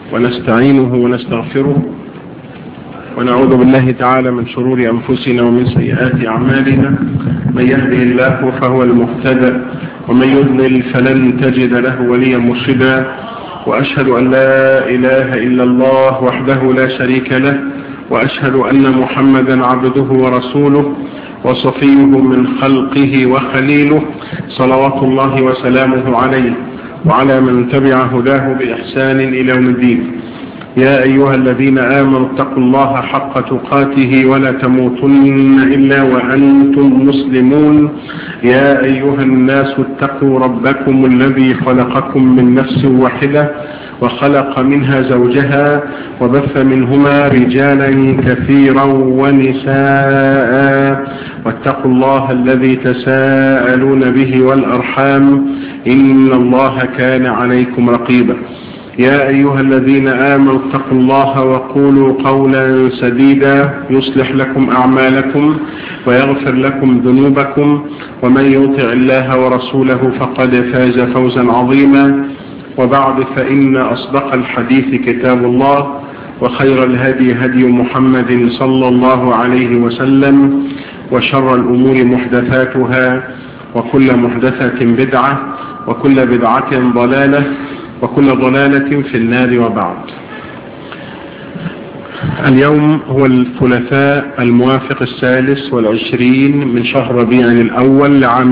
ونستعينه ونستغفره ونعوذ بالله تعالى من شرور أنفسنا ومن سيئات أعمالنا من يهده الله فهو المهتدى ومن يضلل فلن تجد له وليا مرشدا وأشهد أن لا إله إلا الله وحده لا شريك له وأشهد أن محمدا عبده ورسوله وصفيه من خلقه وخليله صلوات الله وسلامه عليه وعلى من تبع هداه بإحسان إلى يوم الدين يا أيها الذين آمنوا اتقوا الله حق تقاته ولا تموتن إلا وأنتم مسلمون يا أيها الناس اتقوا ربكم الذي خلقكم من نفس واحدة وخلق منها زوجها وبث منهما رجالا كثيرا ونساء واتقوا الله الذي تساءلون به والأرحام إن الله كان عليكم رقيبا يا أيها الذين آمنوا اتقوا الله وقولوا قولا سديدا يصلح لكم أعمالكم ويغفر لكم ذنوبكم ومن يطع الله ورسوله فقد فاز فوزا عظيما وبعد فإن أصدق الحديث كتاب الله وخير الهدي هدي محمد صلى الله عليه وسلم وشر الأمور محدثاتها وكل محدثة بدعة وكل بدعة ضلالة وكل ضلالة في النار وبعد اليوم هو الثلاثاء الموافق الثالث والعشرين من شهر ربيع الأول لعام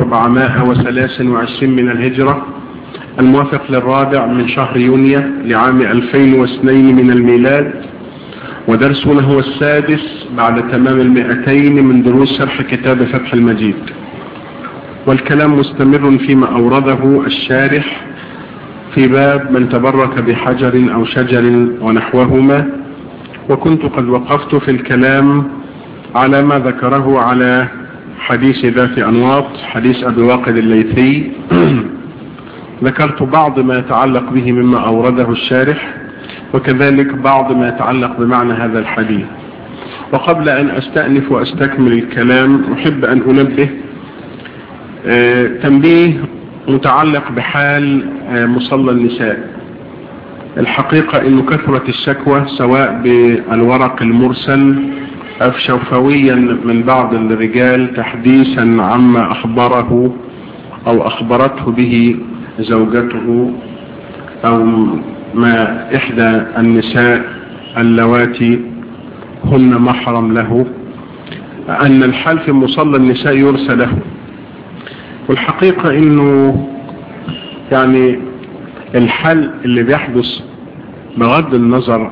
1423 من الهجرة الموافق للرابع من شهر يونيو لعام 2002 من الميلاد ودرسنا هو السادس بعد تمام المئتين من دروس شرح كتاب فتح المجيد والكلام مستمر فيما أورده الشارح في باب من تبرك بحجر أو شجر ونحوهما وكنت قد وقفت في الكلام على ما ذكره على حديث ذات أنواط حديث أبي واقد الليثي ذكرت بعض ما يتعلق به مما أورده الشارح وكذلك بعض ما يتعلق بمعنى هذا الحديث وقبل أن أستأنف وأستكمل الكلام أحب أن أنبه آه تنبيه متعلق بحال مصلى النساء الحقيقة انه كثرت الشكوى سواء بالورق المرسل او شوفويا من بعض الرجال تحديثا عما اخبره او اخبرته به زوجته او ما احدى النساء اللواتي هن محرم له ان الحال في مصلى النساء يرسى له والحقيقة انه يعني الحل اللي بيحدث بغض النظر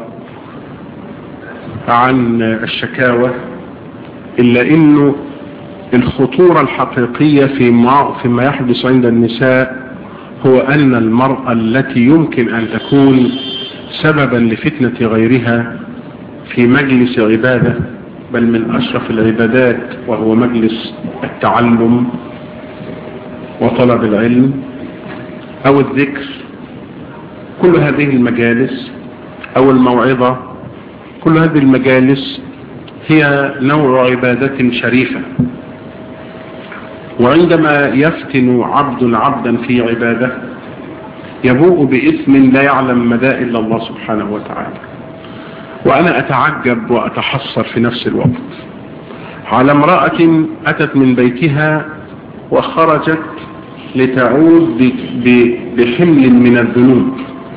عن الشكاوى الا انه الخطورة الحقيقية فيما, فيما يحدث عند النساء هو ان المرأة التي يمكن ان تكون سببا لفتنة غيرها في مجلس عبادة بل من اشرف العبادات وهو مجلس التعلم وطلب العلم او الذكر كل هذه المجالس او الموعظة كل هذه المجالس هي نوع عبادة شريفة وعندما يفتن عبد عبدا في عبادة يبوء باسم لا يعلم مدى الا الله سبحانه وتعالى وانا اتعجب واتحسر في نفس الوقت على امرأة اتت من بيتها وخرجت لتعود بحمل من الذنوب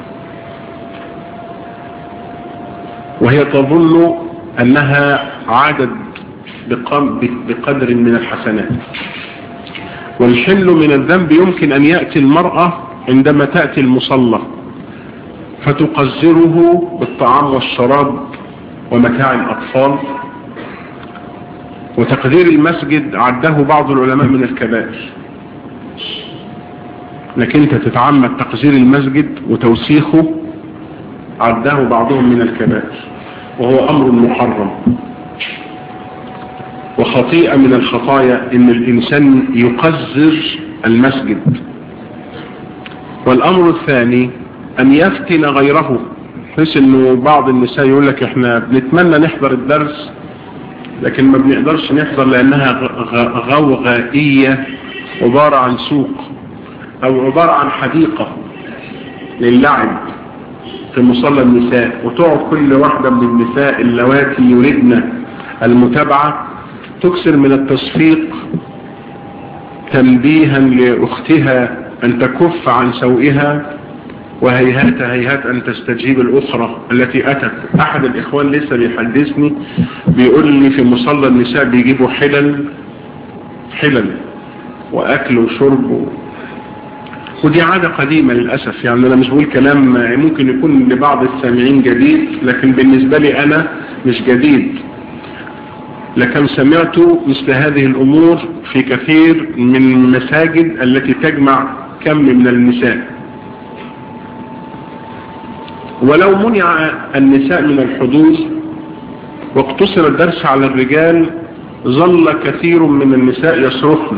وهي تظن أنها عادت بقدر من الحسنات والحمل من الذنب يمكن أن يأتي المرأة عندما تأتي المصلى فتقذره بالطعام والشراب ومتاع الأطفال وتقدير المسجد عده بعض العلماء من الكبائر انك انت تتعمد تقذير المسجد وتوسيخه عده بعضهم من الكبائر وهو امر محرم وخطيئة من الخطايا ان الانسان يقذر المسجد والامر الثاني ان يفتن غيره بحيث انه بعض النساء يقول لك احنا بنتمنى نحضر الدرس لكن ما بنقدرش نحضر لانها غوغائية عبارة عن سوق او عبارة عن حديقة للعب في مصلى النساء وتقعد كل واحدة من النساء اللواتي يريدن المتابعة تكسر من التصفيق تنبيها لأختها أن تكف عن سوئها وهيهات هيهات أن تستجيب الأخرى التي أتت أحد الإخوان لسه بيحدثني بيقول لي في مصلى النساء بيجيبوا حلل حلل وأكل وشرب و... ودي عادة قديمة للأسف يعني أنا مش بقول كلام ممكن يكون لبعض السامعين جديد لكن بالنسبة لي أنا مش جديد لكن سمعت مثل هذه الأمور في كثير من المساجد التي تجمع كم من النساء ولو منع النساء من الحضور واقتصر الدرس على الرجال ظل كثير من النساء يصرخن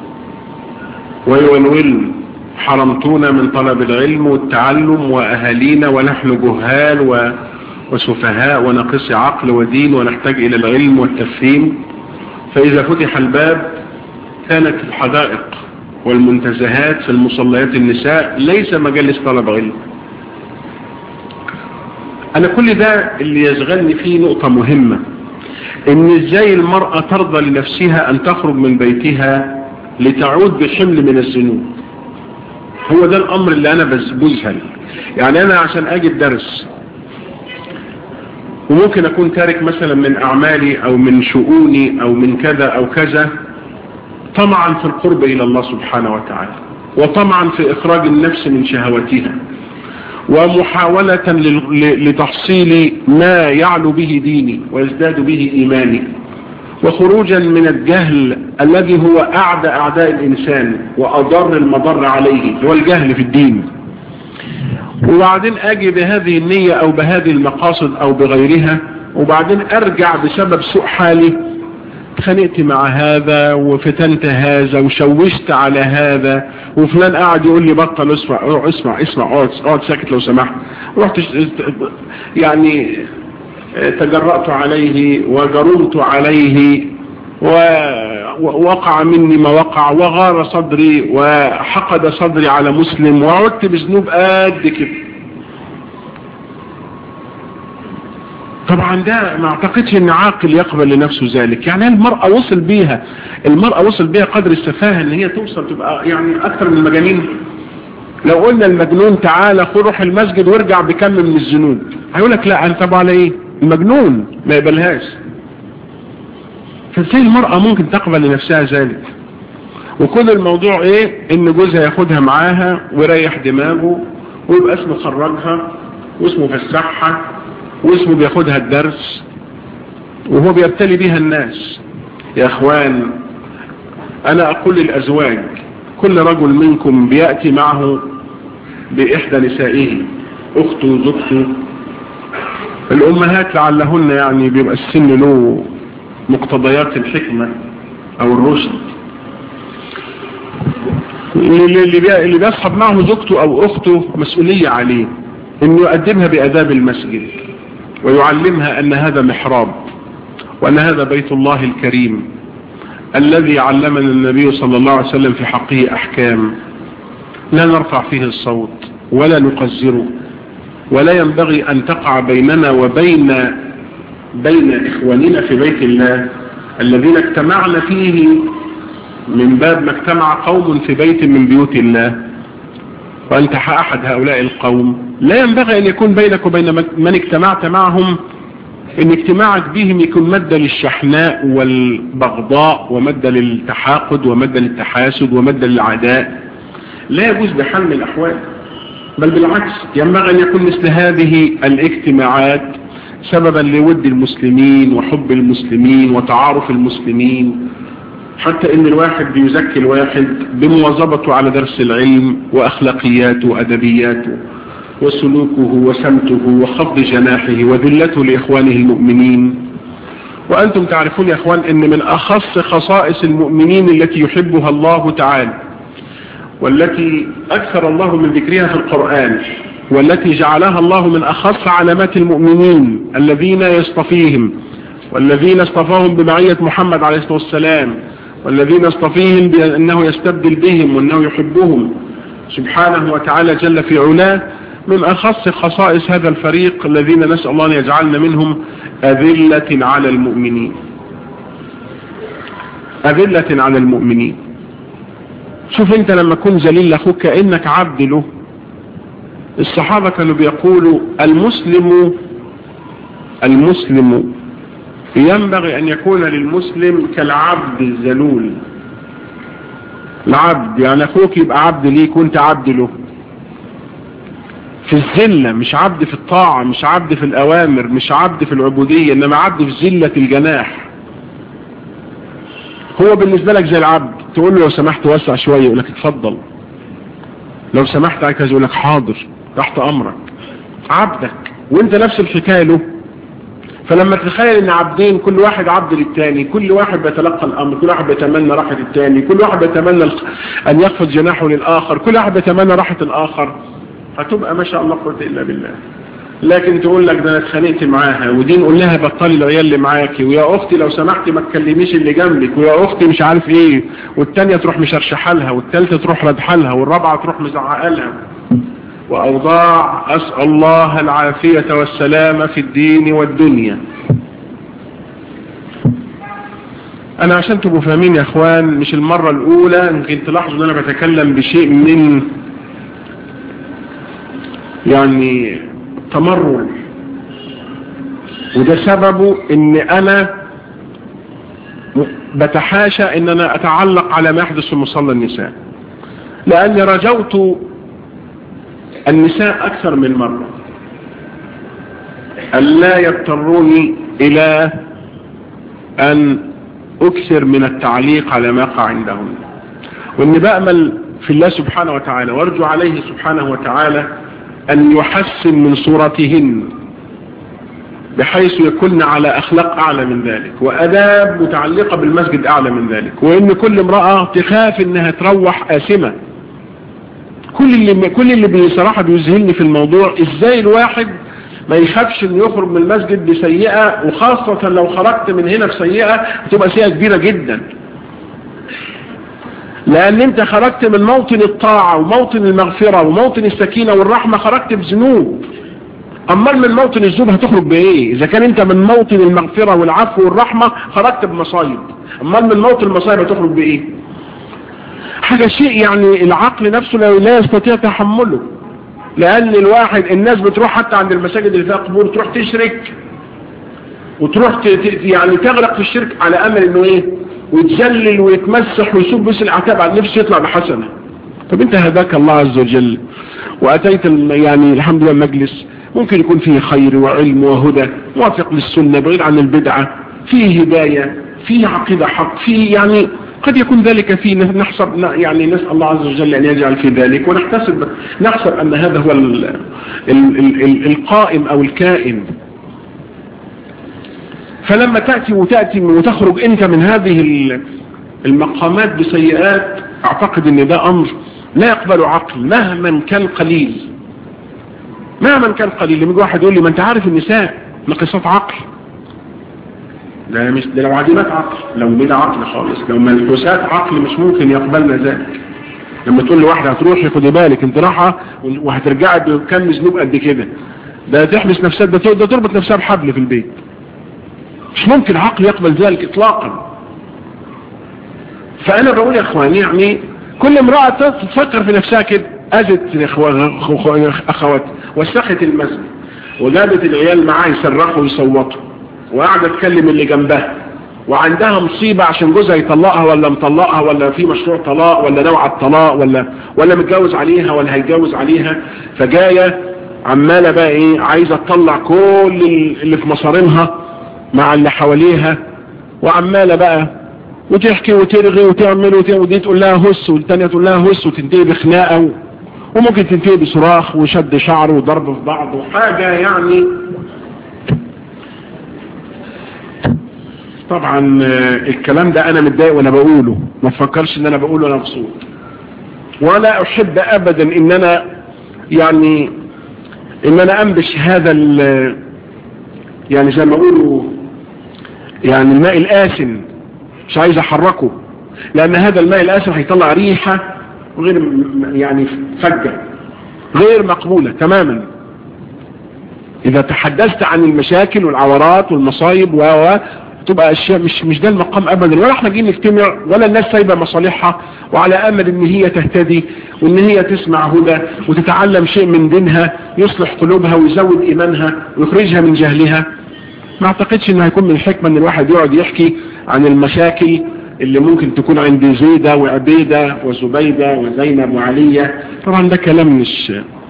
ويولولن حرمتونا من طلب العلم والتعلم وأهالينا ونحن جهال و... وسفهاء ونقص عقل ودين ونحتاج إلى العلم والتفهيم فإذا فتح الباب كانت الحدائق والمنتزهات في المصليات النساء ليس مجالس طلب علم أنا كل ده اللي يشغلني فيه نقطة مهمة إن إزاي المرأة ترضى لنفسها أن تخرج من بيتها لتعود بحمل من الذنوب هو ده الأمر اللي أنا بزهل يعني أنا عشان أجي الدرس وممكن أكون تارك مثلا من أعمالي أو من شؤوني أو من كذا أو كذا طمعا في القرب إلى الله سبحانه وتعالى وطمعا في إخراج النفس من شهواتها ومحاولة لتحصيل ما يعلو به ديني ويزداد به إيماني وخروجا من الجهل الذي هو أعدى أعداء الإنسان وأضر المضر عليه هو الجهل في الدين وبعدين أجي بهذه النية أو بهذه المقاصد أو بغيرها وبعدين أرجع بسبب سوء حالي اتخانقت مع هذا وفتنت هذا وشوشت على هذا وفلان قاعد يقول لي بطل اسمع اسمع اسمع اقعد اقعد ساكت لو سمحت رحت يعني تجرأت عليه وجرمت عليه ووقع مني ما وقع وغار صدري وحقد صدري على مسلم وعدت بذنوب قد كده طبعا ده ما اعتقدش ان عاقل يقبل لنفسه ذلك يعني المرأة وصل بيها المرأة وصل بيها قدر السفاهة ان هي توصل تبقى يعني اكثر من المجانين لو قلنا المجنون تعالى خد روح المسجد وارجع بكم من الذنوب هيقول لك لا انا طب على ايه المجنون ما يقبلهاش فازاي المرأة ممكن تقبل لنفسها ذلك وكل الموضوع ايه ان جوزها ياخدها معاها ويريح دماغه ويبقى اسمه خرجها واسمه فسحها واسمه بياخدها الدرس وهو بيبتلي بيها الناس يا اخوان انا اقول للازواج كل رجل منكم بيأتي معه باحدى نسائه اخته زوجته الامهات لعلهن يعني بيبقى السن له مقتضيات الحكمة او الرشد اللي بيصحب معه زوجته او اخته مسؤولية عليه انه يؤدبها باداب المسجد ويعلمها ان هذا محراب وان هذا بيت الله الكريم الذي علمنا النبي صلى الله عليه وسلم في حقه احكام لا نرفع فيه الصوت ولا نقزره ولا ينبغي ان تقع بيننا وبين بين اخواننا في بيت الله الذين اجتمعنا فيه من باب ما اجتمع قوم في بيت من بيوت الله وانت احد هؤلاء القوم لا ينبغي ان يكون بينك وبين من اجتمعت معهم ان اجتماعك بهم يكون مادة للشحناء والبغضاء ومادة للتحاقد ومادة للتحاسد ومادة للعداء لا يجوز بحال من الاحوال بل بالعكس ينبغي ان يكون مثل هذه الاجتماعات سببا لود المسلمين وحب المسلمين وتعارف المسلمين حتى ان الواحد بيزكي الواحد بمواظبته على درس العلم واخلاقياته وادبياته وسلوكه وسمته وخفض جناحه وذلته لاخوانه المؤمنين وانتم تعرفون يا اخوان ان من اخص خصائص المؤمنين التي يحبها الله تعالى والتي اكثر الله من ذكرها في القرآن والتي جعلها الله من اخص علامات المؤمنين الذين يصطفيهم والذين اصطفاهم بمعية محمد عليه الصلاة والسلام والذين اصطفيهم بأنه يستبدل بهم وأنه يحبهم سبحانه وتعالى جل في علاه من أخص خصائص هذا الفريق الذين نسأل الله أن يجعلنا منهم أذلة على المؤمنين أذلة على المؤمنين شوف انت لما تكون ذليل لاخوك كأنك عبد له الصحابة كانوا بيقولوا المسلم المسلم ينبغي ان يكون للمسلم كالعبد الذلول العبد يعني اخوك يبقى عبد ليك وانت عبد له في الذلة مش عبد في الطاعة مش عبد في الاوامر مش عبد في العبودية انما عبد في ذلة الجناح هو بالنسبة لك زي العبد تقول له لو سمحت وسع شوية يقول لك اتفضل لو سمحت عايز يقول لك حاضر تحت امرك عبدك وانت نفس الحكاية له فلما تتخيل ان عبدين كل واحد عبد للتاني كل واحد بيتلقى الامر كل واحد بيتمنى راحة التاني كل واحد بيتمنى ان يخفض جناحه للاخر كل واحد بيتمنى راحة الاخر هتبقى ما شاء الله قوة الا بالله لكن تقول لك ده انا اتخانقت معاها ودي نقول لها بطلي العيال اللي معاكي ويا اختي لو سمحتي ما تكلميش اللي جنبك ويا اختي مش عارف ايه والتانية تروح مشرشحه لها والتالتة تروح ردحه لها والرابعة تروح مزعقه لها واوضاع اسأل الله العافية والسلامة في الدين والدنيا انا عشان تبقوا فاهمين يا اخوان مش المرة الاولى يمكن تلاحظوا ان انا بتكلم بشيء من يعني تمرر وده سببه ان انا بتحاشى ان انا اتعلق على ما يحدث في مصلى النساء لاني رجوت النساء اكثر من مرة الا يضطروني الى ان اكثر من التعليق على ما يقع عندهم واني بأمل في الله سبحانه وتعالى وارجو عليه سبحانه وتعالى ان يحسن من صورتهن بحيث يكون على اخلاق اعلى من ذلك واداب متعلقة بالمسجد اعلى من ذلك وان كل امرأة تخاف انها تروح آثمة كل اللي كل اللي بصراحة بيذهلني في الموضوع ازاي الواحد ما يخافش انه يخرج من المسجد بسيئة وخاصة لو خرجت من هنا بسيئة هتبقى سيئة كبيرة جدا لان انت خرجت من موطن الطاعة وموطن المغفرة وموطن السكينة والرحمة خرجت بذنوب امال من موطن الذنوب هتخرج بايه اذا كان انت من موطن المغفرة والعفو والرحمة خرجت بمصايب امال من موطن المصايب هتخرج بايه حاجة شيء يعني العقل نفسه لا يستطيع تحمله لان الواحد الناس بتروح حتى عند المساجد اللي فيها قبور تروح تشرك وتروح يعني تغرق في الشرك على امل انه ايه ويتذلل ويتمسح ويسوب بس العتاب على نفسه يطلع بحسنة طب انت هداك الله عز وجل واتيت يعني الحمد لله المجلس ممكن يكون فيه خير وعلم وهدى موافق للسنة بعيد عن البدعة فيه هداية فيه عقيدة حق فيه يعني قد يكون ذلك فيه نحسب يعني نسأل الله عز وجل أن يجعل في ذلك ونحتسب نحسب أن هذا هو ال ال ال القائم أو الكائن فلما تأتي وتأتي وتخرج أنت من هذه المقامات بسيئات أعتقد أن ده أمر لا يقبل عقل مهما كان قليل مهما كان قليل لما واحد يقول لي ما أنت عارف النساء نقصات عقل ده مش ده لو عديمات عقل لو بلا عقل خالص لو ملحوسات عقل مش ممكن يقبلنا ذلك لما تقول لواحدة هتروحي خدي بالك انت رايحه وهترجعي بكم ذنوب قد كده ده تحبس نفسها ده ده تربط نفسها بحبل في البيت مش ممكن عقل يقبل ذلك اطلاقا فانا بقول يا اخواني يعني كل امرأة تفكر في نفسها كده اذت اخواتها وسخت المسجد وجابت العيال معاه يصرخوا ويصوتوا وقاعدة تكلم اللي جنبها وعندها مصيبة عشان جوزها يطلقها ولا مطلقها ولا في مشروع طلاق ولا نوع الطلاق ولا ولا متجوز عليها ولا هيتجوز عليها فجاية عمالة بقى ايه عايزة تطلع كل اللي في مصارينها مع اللي حواليها وعمالة بقى وتحكي وترغي وتعمل ودي تقول لها هس والتانية تقول لها هس وتنتهي بخناقة وممكن تنتهي بصراخ وشد شعر وضرب في بعض وحاجة يعني طبعا الكلام ده انا متضايق وانا بقوله ما تفكرش ان انا بقوله وانا مبسوط ولا احب ابدا ان انا يعني ان انا انبش هذا يعني زي ما اقولوا يعني الماء الآسن مش عايز احركه لان هذا الماء الآسن هيطلع ريحة غير يعني فجة غير مقبولة تماما اذا تحدثت عن المشاكل والعورات والمصايب و تبقى اشياء مش مش ده المقام ابدا ولا احنا جايين نجتمع ولا الناس سايبه مصالحها وعلى امل ان هي تهتدي وان هي تسمع هدى وتتعلم شيء من دينها يصلح قلوبها ويزود ايمانها ويخرجها من جهلها ما اعتقدش ان هيكون من الحكمه ان الواحد يقعد يحكي عن المشاكل اللي ممكن تكون عند زيدة وعبيدة وزبيدة وزينب وعلية طبعا ده كلام مش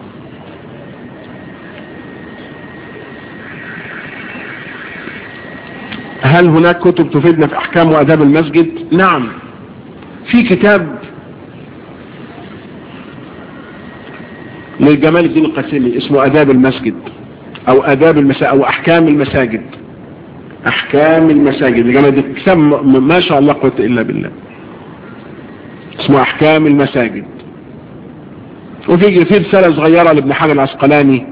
هل هناك كتب تفيدنا في احكام واداب المسجد نعم في كتاب لجمال الدين القاسمي اسمه اداب المسجد او اداب المساجد او احكام المساجد احكام المساجد لجمال الدين كتاب ما شاء الله قوة الا بالله اسمه احكام المساجد وفي في رسالة صغيرة لابن حجر العسقلاني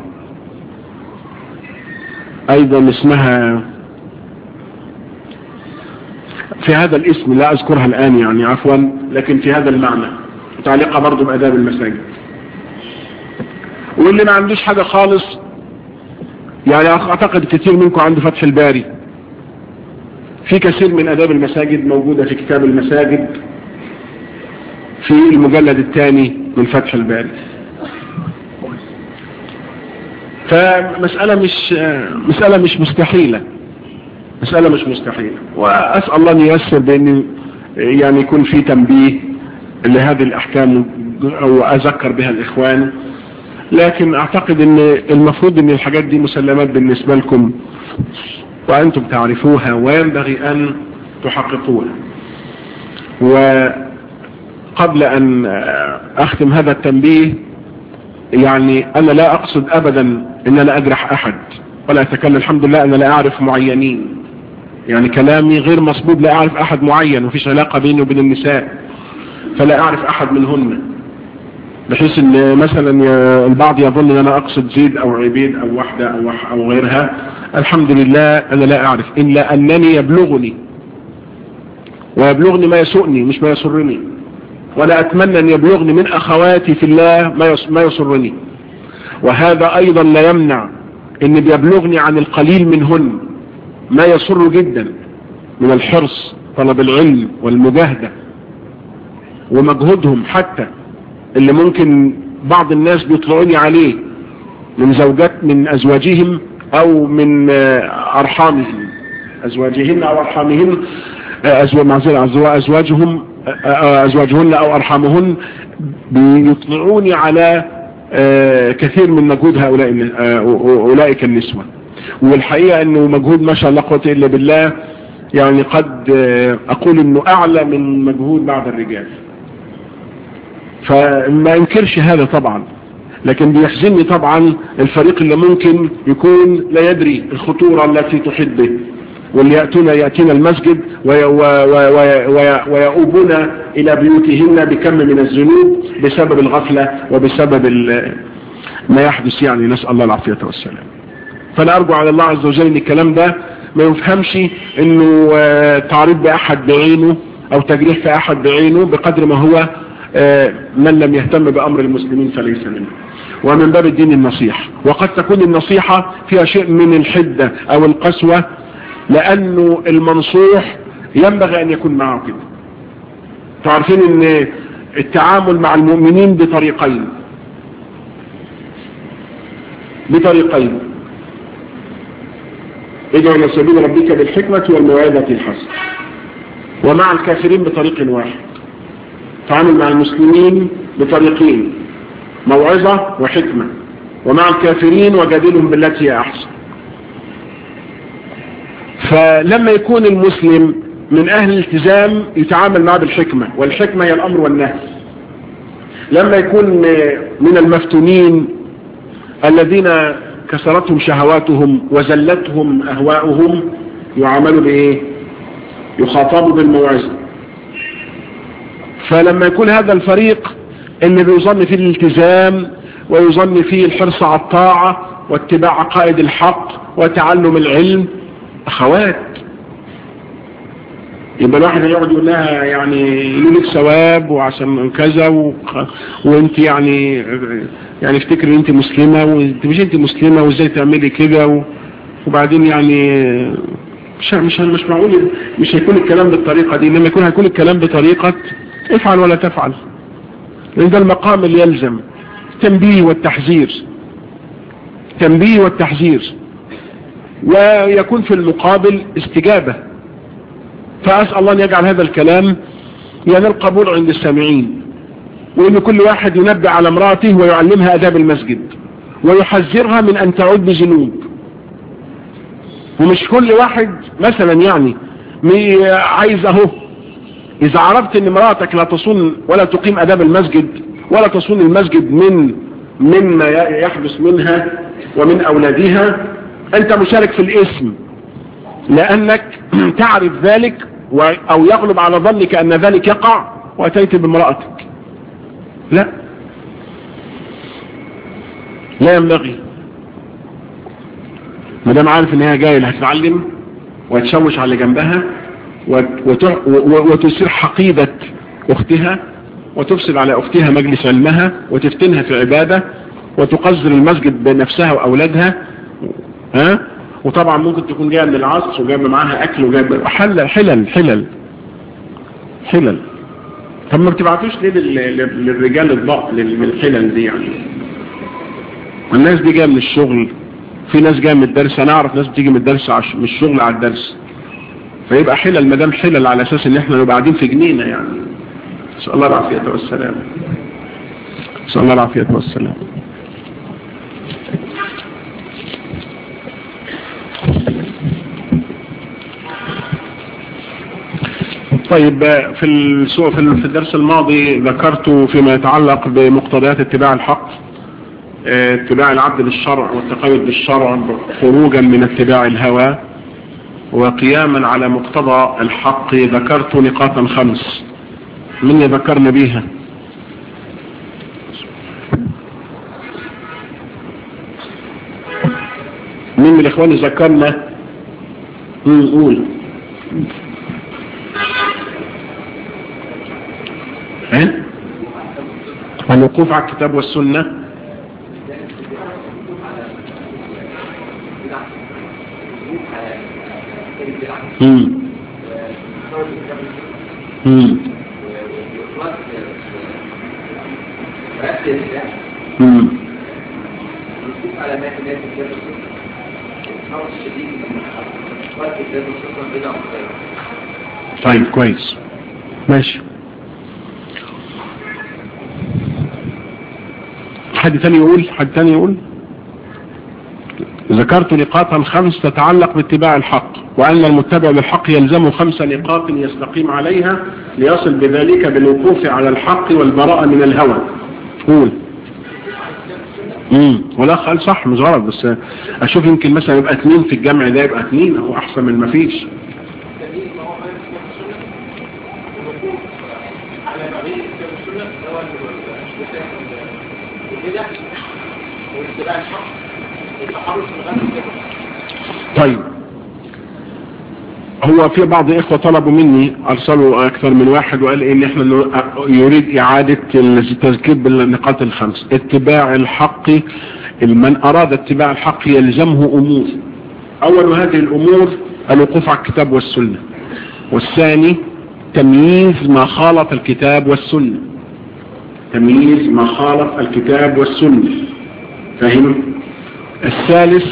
ايضا اسمها في هذا الاسم لا اذكرها الان يعني عفوا لكن في هذا المعنى متعلقة برضو باداب المساجد واللي ما عندوش حاجة خالص يعني اعتقد كثير منكم عنده فتح الباري في كثير من اداب المساجد موجودة في كتاب المساجد في المجلد الثاني من فتح الباري فمسألة مش مسألة مش مستحيلة مسألة مش مستحيلة وأسأل الله أن ييسر بأن يعني يكون في تنبيه لهذه الأحكام أو أذكر بها الإخوان لكن أعتقد أن المفروض أن الحاجات دي مسلمات بالنسبة لكم وأنتم تعرفوها وينبغي أن تحققوها وقبل أن أختم هذا التنبيه يعني أنا لا أقصد أبدا أن أنا أجرح أحد ولا أتكلم الحمد لله أنا لا أعرف معينين يعني كلامي غير مصبوب لا أعرف أحد معين وفيش علاقة بيني وبين النساء فلا أعرف أحد منهن بحيث ان مثلا البعض يظن ان انا اقصد زيد او عبيد او واحدة او, أو غيرها الحمد لله انا لا اعرف الا انني يبلغني ويبلغني ما يسؤني مش ما يسرني ولا اتمنى ان يبلغني من اخواتي في الله ما يسرني وهذا ايضا لا يمنع ان بيبلغني عن القليل منهن ما يسر جدا من الحرص طلب العلم والمجاهدة ومجهودهم حتى اللي ممكن بعض الناس بيطلعوني عليه من زوجات من ازواجهم او من ارحامهم ازواجهن او ارحامهن ازواجهم ازواجهن او ارحامهن بيطلعوني على كثير من مجهود هؤلاء اولئك النسوة والحقيقة انه مجهود ما شاء الله قوة الا بالله يعني قد اقول انه اعلى من مجهود بعض الرجال فما ينكرش هذا طبعا لكن بيحزنني طبعا الفريق اللي ممكن يكون لا يدري الخطورة التي تحيط به واللي يأتون يأتين المسجد ويؤوبون إلى بيوتهن بكم من الذنوب بسبب الغفلة وبسبب ما يحدث يعني نسأل الله العافية والسلام فأنا أرجو على الله عز وجل ان الكلام ده ما يفهمش انه تعريض بأحد بعينه او تجريح في أحد بعينه بقدر ما هو من لم يهتم بأمر المسلمين فليس منه ومن باب الدين النصيحة وقد تكون النصيحة فيها شيء من الحدة او القسوة لانه المنصوح ينبغي ان يكون معه كده تعرفين ان التعامل مع المؤمنين بطريقين بطريقين ادعو الى سبيل ربك بالحكمة والموعظة الحسنة ومع الكافرين بطريق واحد تعامل مع المسلمين بطريقين موعظة وحكمة ومع الكافرين وجادلهم بالتي هي أحسن فلما يكون المسلم من أهل الالتزام يتعامل معه بالحكمة والحكمة هي الأمر والنهي لما يكون من المفتونين الذين كسرتهم شهواتهم وزلتهم أهواؤهم يعاملوا بإيه يخاطبوا بالموعظة فلما يكون هذا الفريق اللي بيظن فيه الالتزام ويظن فيه الحرص على الطاعة واتباع عقائد الحق وتعلم العلم أخوات يبقى الواحد هيقعد يقول لها يعني لك ثواب وعشان كذا و... وانت يعني يعني افتكر ان انت مسلمة وانت مش انت مسلمة وازاي تعملي كده و... وبعدين يعني مش مش مش معقول مش هيكون الكلام بالطريقة دي لما يكون هيكون الكلام بطريقة افعل ولا تفعل لان ده المقام اللي يلزم التنبيه والتحذير التنبيه والتحذير ويكون في المقابل استجابة فأسأل الله أن يجعل هذا الكلام ينال القبول عند السامعين وأن كل واحد ينبه على امرأته ويعلمها أداب المسجد ويحذرها من أن تعود بذنوب ومش كل واحد مثلا يعني عايز اهو اذا عرفت ان امرأتك لا تصون ولا تقيم اداب المسجد ولا تصون المسجد من مما يحدث منها ومن اولادها انت مشارك في الاسم لانك تعرف ذلك او يغلب على ظنك ان ذلك يقع واتيت بامرأتك لا لا ينبغي ما دام عارف ان هي جايه هتتعلم وتشوش على جنبها وتثير حقيبة اختها وتفسد على اختها مجلس علمها وتفتنها في عبادة وتقذر المسجد بنفسها واولادها ها وطبعا ممكن تكون جايه من العصر وجايبه معاها اكل وجايبه حلل حلل حلل حلل طب ما بتبعتوش ليه للرجال الضغط للحلل دي يعني الناس دي جايه من الشغل في ناس جايه من الدرس انا اعرف ناس بتيجي من الدرس عش... من الشغل على الدرس فيبقى حلل ما دام حلل على اساس ان احنا نبقى قاعدين في جنينه يعني نسال الله العافيه والسلام نسال الله العافيه والسلام طيب في السوء في الدرس الماضي ذكرت فيما يتعلق بمقتضيات اتباع الحق اتباع العبد للشرع والتقيد بالشرع خروجا من اتباع الهوى وقياما على مقتضى الحق ذكرت نقاطا خمس من ذكرنا بها مين من الاخوان ذكرنا نقول ايه الوقوف على الكتاب والسنه امم امم امم طيب كويس ماشي حد تاني يقول حد تاني يقول ذكرت نقاطا خمس تتعلق باتباع الحق وأن المتبع للحق يلزم خمس نقاط يستقيم عليها ليصل بذلك بالوقوف على الحق والبراءة من الهوى قول امم ولا قال صح مش غلط بس اشوف يمكن مثلا يبقى اثنين في الجمع ده يبقى اثنين هو احسن من ما فيش طيب هو في بعض اخوة طلبوا مني ارسلوا اكثر من واحد وقال ان احنا يريد اعادة التذكير بالنقاط الخمس اتباع الحق من اراد اتباع الحق يلزمه امور اول هذه الامور الوقوف على الكتاب والسنة والثاني تمييز ما خالط الكتاب والسنة تمييز ما خالط الكتاب والسنة فهم الثالث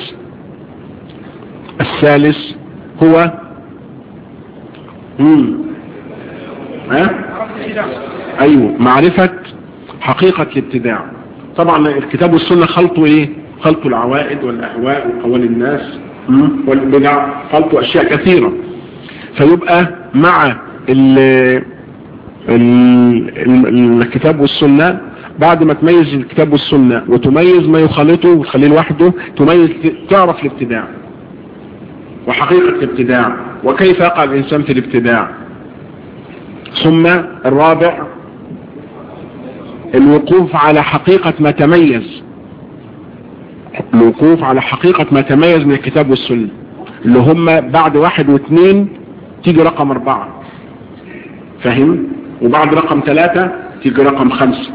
الثالث هو مم. ها ايوه معرفة حقيقة الابتداع طبعا الكتاب والسنة خلطوا ايه خلطوا العوائد والاهواء وقوال الناس والبدع خلطوا اشياء كثيرة فيبقى مع ال ال الكتاب والسنة بعد ما تميز الكتاب والسنة وتميز ما يخالطه وتخليه لوحده تميز تعرف الابتداع وحقيقة الابتداع وكيف يقع الإنسان في الابتداع ثم الرابع الوقوف على حقيقة ما تميز الوقوف على حقيقة ما تميز من الكتاب والسنة اللي هم بعد واحد واثنين تيجي رقم اربعة فاهم وبعد رقم ثلاثة تيجي رقم خمسة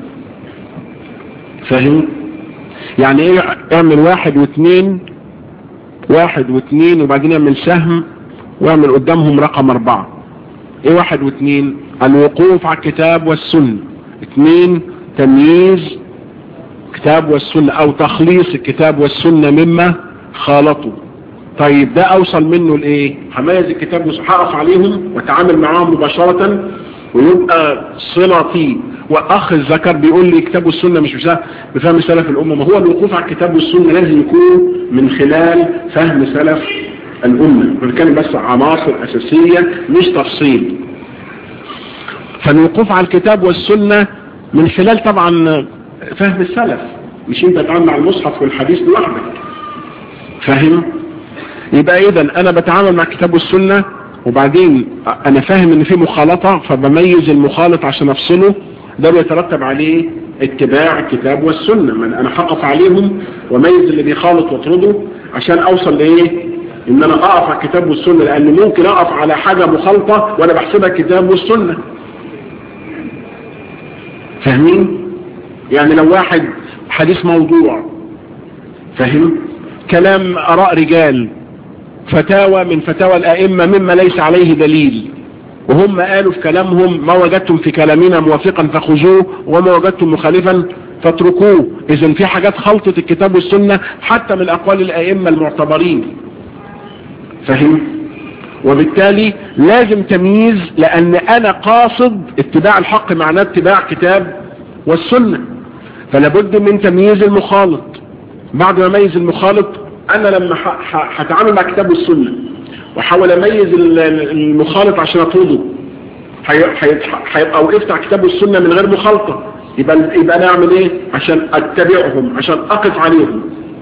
فاهم يعني ايه اعمل واحد واثنين واحد واثنين وبعدين اعمل سهم واعمل قدامهم رقم اربعة ايه واحد واثنين الوقوف على الكتاب والسنة اثنين تمييز كتاب والسنة او تخليص الكتاب والسنة مما خالطوا طيب ده اوصل منه لايه هميز الكتاب هقف عليهم واتعامل معاهم مباشرة ويبقى صلتي واخ الذكر بيقول لي كتاب والسنة مش بسهل بفهم سلف الامة ما هو الوقوف على الكتاب والسنة لازم يكون من خلال فهم سلف الامة بنتكلم بس عناصر اساسية مش تفصيل فالوقوف على الكتاب والسنة من خلال طبعا فهم السلف مش انت تتعامل مع المصحف والحديث لوحدك فاهم يبقى اذا انا بتعامل مع الكتاب والسنة وبعدين انا فاهم ان في مخالطة فبميز المخالط عشان افصله ده بيترتب عليه اتباع الكتاب والسنة من انا حقف عليهم وميز اللي بيخالط واطرده عشان اوصل لايه ان انا اقف على الكتاب والسنة لان ممكن اقف على حاجة مخالطة وانا بحسبها الكتاب والسنة فاهمين يعني لو واحد حديث موضوع فاهم كلام اراء رجال فتاوى من فتاوى الائمة مما ليس عليه دليل وهم قالوا في كلامهم ما وجدتم في كلامنا موافقا فخذوه وما وجدتم مخالفا فاتركوه اذا في حاجات خلطت الكتاب والسنة حتى من اقوال الائمة المعتبرين فهم وبالتالي لازم تمييز لان انا قاصد اتباع الحق معناه اتباع كتاب والسنة فلابد من تمييز المخالط بعد ما اميز المخالط انا لما هتعامل مع كتاب والسنة واحاول اميز المخالط عشان اطرده هيبقى وقفت على كتاب والسنة من غير مخالطة يبقى يبقى انا اعمل ايه عشان اتبعهم عشان اقف عليهم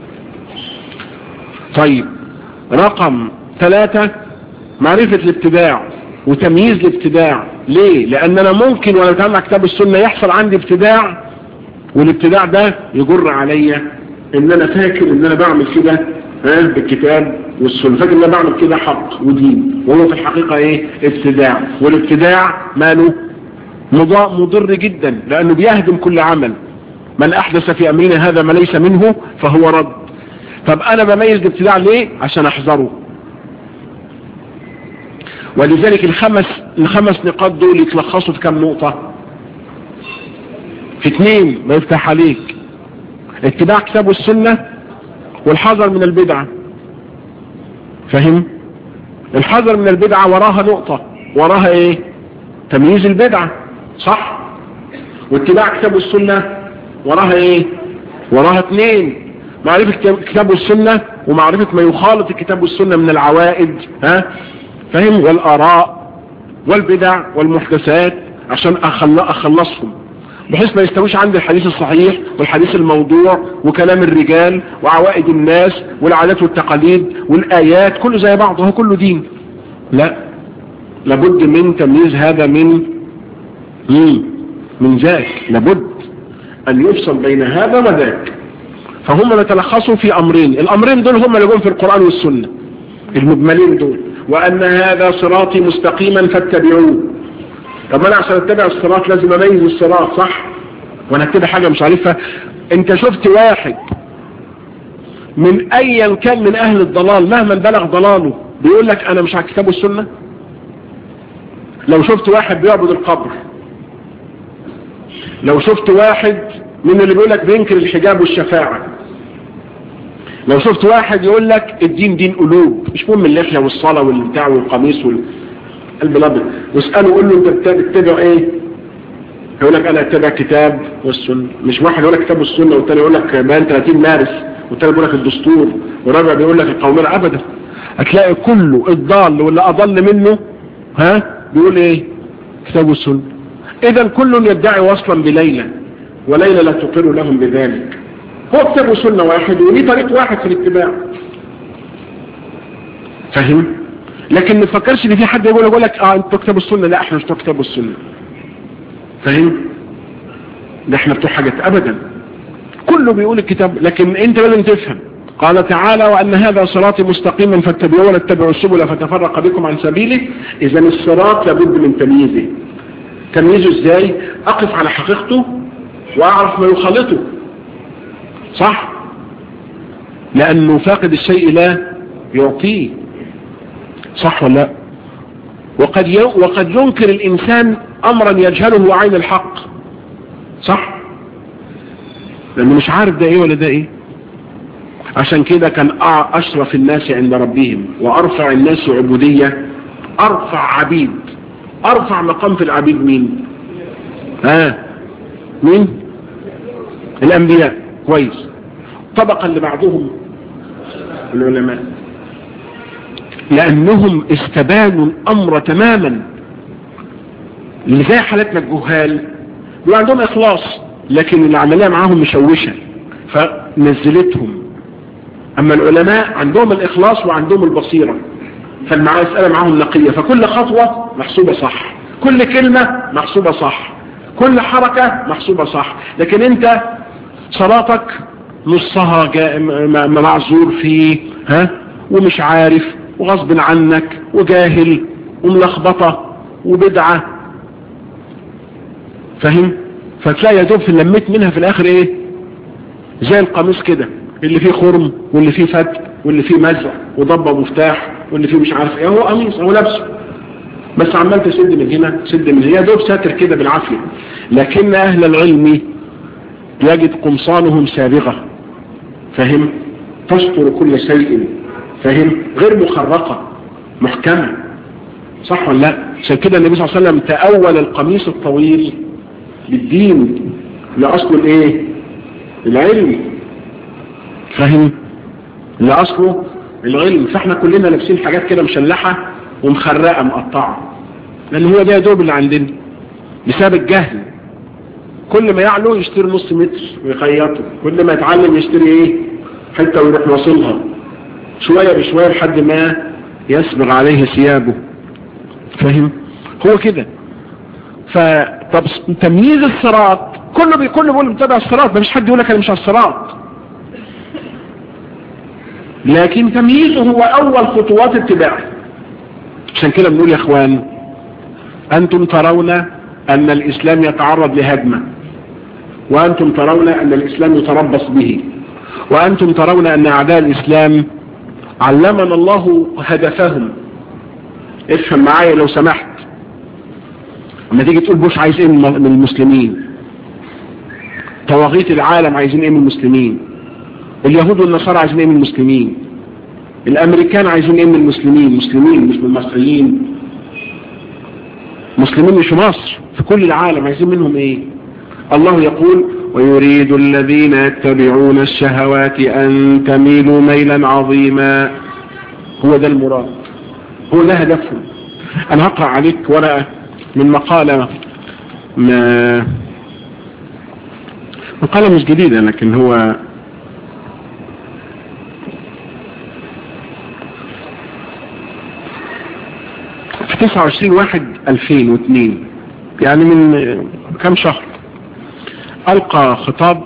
طيب رقم ثلاثة معرفة الابتداع وتمييز الابتداع ليه لان انا ممكن وانا بتعامل مع كتاب السنة يحصل عندي ابتداع والابتداع ده يجر عليا ان انا فاكر ان انا بعمل كده ها بالكتاب والسنة فاكر ان انا بعمل كده حق ودين وهو في الحقيقة ايه ابتداع والابتداع ماله مضر جدا لانه بيهدم كل عمل من احدث في امرنا هذا ما ليس منه فهو رد طب انا بميز الابتداع ليه عشان احذره ولذلك الخمس الخمس نقاط دول يتلخصوا في كم نقطة في اثنين ما يفتح عليك اتباع كتاب والسنة والحذر من البدعة فهم الحذر من البدعة وراها نقطة وراها ايه تمييز البدعة صح واتباع كتاب والسنة وراها ايه وراها اثنين معرفة كتاب والسنة ومعرفة ما يخالط الكتاب والسنة من العوائد ها فهم والآراء والبدع والمحدثات عشان أخلصهم بحيث ما يستويش عندي الحديث الصحيح والحديث الموضوع وكلام الرجال وعوائد الناس والعادات والتقاليد والآيات كله زي بعض وهو كله دين لا لابد من تمييز هذا من مم. من ذاك لابد أن يفصل بين هذا وذاك فهم يتلخصوا في أمرين الأمرين دول هم اللي جم في القرآن والسنة المجملين دول وأن هذا صراطي مستقيما فاتبعوه طب انا عشان اتبع الصراط لازم اميز الصراط صح وانا كده حاجة مش عارفها انت شفت واحد من ايا كان من اهل الضلال مهما بلغ ضلاله بيقول لك انا مش على الكتاب والسنة لو شفت واحد بيعبد القبر لو شفت واحد من اللي بيقول لك بينكر الحجاب والشفاعة لو شفت واحد يقول لك الدين دين قلوب مش مهم اللحية والصلاة والبتاع والقميص وال... قلب الابيض واساله قول له انت بتتبع ايه يقول لك انا اتبع كتاب والسنه مش واحد يقول لك كتاب والسنه والثاني يقول لك بيان 30 مارس والثالث بيقول لك الدستور والرابع بيقول لك القوميه ابدا هتلاقي كله الضال واللي اضل منه ها بيقول ايه كتاب والسنه اذا كل يدعي وصلا بليلى وليلى لا تقر لهم بذلك هو كتاب وسنه واحد وليه طريق واحد في الاتباع فاهم لكن ما تفكرش ان في حد يقول يقول لك اه انتوا كتاب السنه لا احنا مش بتوع كتاب السنه فاهم ده احنا بتوع حاجات ابدا كله بيقول الكتاب لكن انت لازم تفهم قال تعالى وان هذا صراطي مستقيما فاتبعوه ولا تتبعوا السبل فتفرق بكم عن سبيله اذا الصراط لابد من تمييزه تمييزه ازاي اقف على حقيقته واعرف ما يخالطه صح لانه فاقد الشيء لا يعطيه صح ولا لا وقد ي... وقد ينكر الانسان امرا يجهله عين الحق صح لانه مش عارف ده ايه ولا ده ايه عشان كده كان اشرف الناس عند ربهم وارفع الناس عبودية ارفع عبيد ارفع مقام في العبيد مين ها آه. مين الانبياء كويس الطبقة اللي بعدهم العلماء لانهم استبانوا الامر تماما اللي زي حالتنا الجهال بيبقى عندهم اخلاص لكن العملية معاهم مشوشة فنزلتهم اما العلماء عندهم الاخلاص وعندهم البصيرة فالمسألة معاهم نقية فكل خطوة محسوبة صح كل كلمة محسوبة صح كل حركة محسوبة صح لكن انت صلاتك نصها معذور فيه ها ومش عارف وغصب عنك وجاهل وملخبطة وبدعة فاهم فتلاقي يا دوب في لميت منها في الاخر ايه زي القميص كده اللي فيه خرم واللي فيه فتح واللي فيه مزع وضبة مفتاح واللي فيه مش عارف ايه هو قميص هو لابسه بس عمال تسد من هنا تسد من هنا يا دوب ساتر كده بالعافية لكن اهل العلم يجد قمصانهم سابغة فهم تستر كل شيء فهم غير مخرقة محكمة صح ولا لا عشان كده النبي صلى الله عليه وسلم تأول القميص الطويل بالدين لأصل الايه العلم فاهم لأصله العلم فاحنا كلنا لابسين حاجات كده مشلحة ومخرقة مقطعة لان هو ده دوب اللي عندنا بسبب الجهل كل ما يعلو يشتري نص متر ويخيطه كل ما يتعلم يشتري ايه حتى ويروح واصلها شوية بشوية لحد ما يسبغ عليه ثيابه فاهم هو كده فطب تمييز الصراط كله بي كله بيقول متابع الصراط مفيش حد يقول لك انا مش على الصراط لكن تمييزه هو اول خطوات اتباعه عشان كده بنقول يا اخوان انتم ترون ان الاسلام يتعرض لهدمه وانتم ترون ان الاسلام يتربص به وانتم ترون ان اعداء الاسلام علمنا الله هدفهم افهم معايا لو سمحت لما تيجي تقول بوش عايز ايه من المسلمين طواغيت العالم عايزين ايه من المسلمين اليهود والنصارى عايزين ايه من المسلمين الامريكان عايزين ايه من المسلمين مسلمين مش من المصريين مسلمين مش في مصر في كل العالم عايزين منهم ايه الله يقول ويريد الذين يتبعون الشهوات ان تميلوا ميلا عظيما هو ده المراد هو ده هدفهم انا هقرأ عليك ورقة من مقالة ما مقالة مش جديدة لكن هو في 29 واحد 2002 يعني من كم شهر ألقى خطاب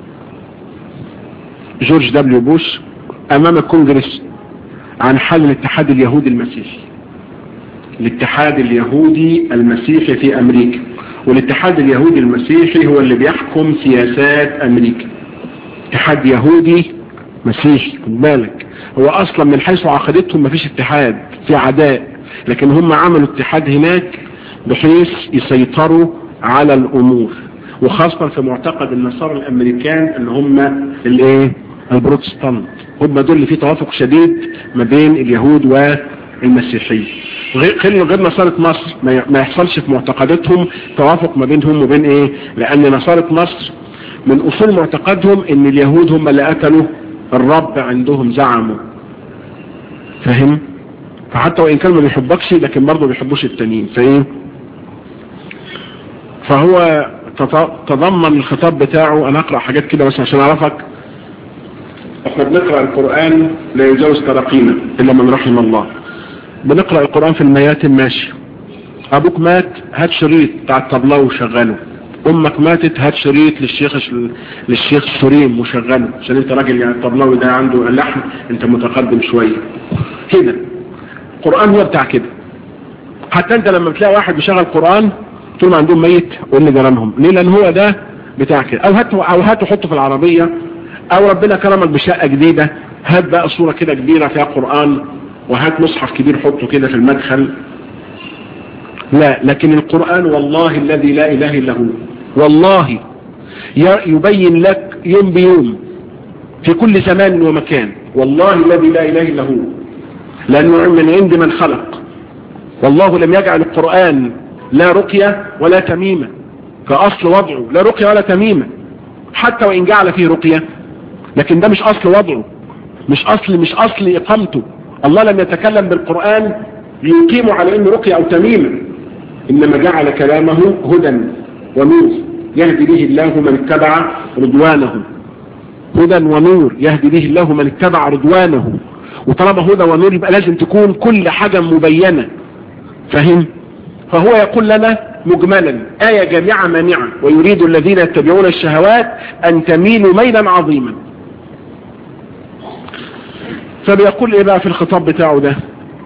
جورج دبليو بوش أمام الكونجرس عن حل الاتحاد اليهودي المسيحي الاتحاد اليهودي المسيحي في أمريكا والاتحاد اليهودي المسيحي هو اللي بيحكم سياسات أمريكا اتحاد يهودي مسيحي خد بالك هو أصلا من حيث عقيدتهم مفيش اتحاد في عداء لكن هم عملوا اتحاد هناك بحيث يسيطروا على الأمور وخاصة في معتقد النصارى الامريكان اللي هم الايه البروتستانت هم دول اللي في توافق شديد ما بين اليهود والمسيحيين غير غير نصارى مصر ما يحصلش في معتقداتهم توافق ما بينهم وبين ايه لان نصارى مصر من اصول معتقدهم ان اليهود هم اللي قتلوا الرب عندهم زعموا فاهم فحتى وان كان ما بيحبكش لكن برضه ما بيحبوش التانيين فايه فهو تضمن الخطاب بتاعه انا اقرأ حاجات كده بس عشان اعرفك احنا بنقرأ القرآن لا يجاوز ترقينا الا من رحم الله بنقرأ القرآن في المياتم ماشي ابوك مات هات شريط بتاع الطبلة وشغله امك ماتت هات شريط للشيخ للشيخ سريم وشغله عشان انت راجل يعني الطبلاوي ده عنده اللحن انت متقدم شوية كده القرآن هو بتاع كده حتى انت لما بتلاقي واحد بيشغل قرآن طول ما عندهم ميت قول لي جيرانهم ليه لان هو ده بتاع كده او هات او هات وحطه في العربيه او ربنا كرمك بشقه جديده هات بقى صوره كده كبيره فيها قران وهات مصحف كبير حطه كده في المدخل لا لكن القران والله الذي لا اله الا هو والله يبين لك يوم بيوم في كل زمان ومكان والله الذي لا اله الا هو لانه من عند من خلق والله لم يجعل القران لا رقيه ولا تميمه كاصل وضعه لا رقيه ولا تميمه حتى وان جعل فيه رقيه لكن ده مش اصل وضعه مش اصل مش اصل اقامته الله لم يتكلم بالقران ليقيمه على انه رقيه او تميمه انما جعل كلامه هدى ونور يهدي به الله من اتبع رضوانه هدى ونور يهدي به الله من اتبع رضوانه وطالما هدى ونور يبقى لازم تكون كل حاجة مبينة فهم فهو يقول لنا مجملا آية جامعة مانعة ويريد الذين يتبعون الشهوات أن تميلوا ميلا عظيما فبيقول ايه بقى في الخطاب بتاعه ده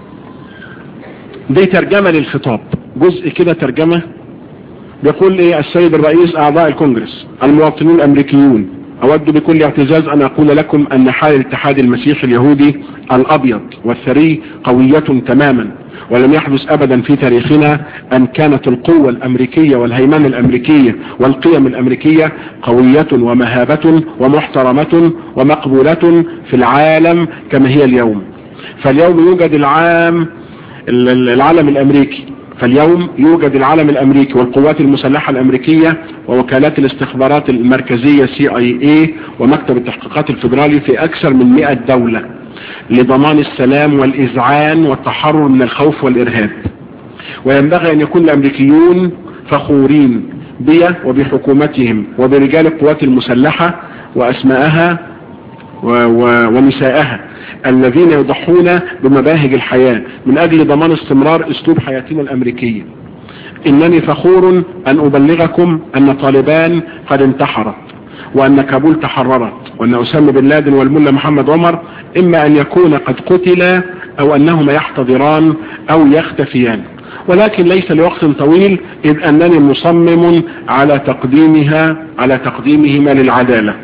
دي ترجمة للخطاب جزء كده ترجمة بيقول ايه السيد الرئيس اعضاء الكونجرس المواطنون الامريكيون اود بكل اعتزاز ان اقول لكم ان حال الاتحاد المسيحي اليهودي الابيض والثري قوية تماما ولم يحدث ابدا في تاريخنا ان كانت القوة الامريكية والهيمنة الامريكية والقيم الامريكية قوية ومهابة ومحترمة ومقبولة في العالم كما هي اليوم فاليوم يوجد العام العالم الامريكي فاليوم يوجد العالم الامريكي والقوات المسلحة الامريكية ووكالات الاستخبارات المركزية سي اي اي ومكتب التحقيقات الفيدرالي في اكثر من 100 دولة لضمان السلام والاذعان والتحرر من الخوف والارهاب وينبغي ان يكون الامريكيون فخورين بي وبحكومتهم وبرجال القوات المسلحة واسماءها و و ونسائها الذين يضحون بمباهج الحياة من اجل ضمان استمرار اسلوب حياتنا الامريكية انني فخور ان ابلغكم ان طالبان قد انتحرت وان كابول تحررت وان اسامة بن لادن والملا محمد عمر اما ان يكون قد قتلا او انهما يحتضران او يختفيان ولكن ليس لوقت طويل اذ انني مصمم على تقديمها على تقديمهما للعدالة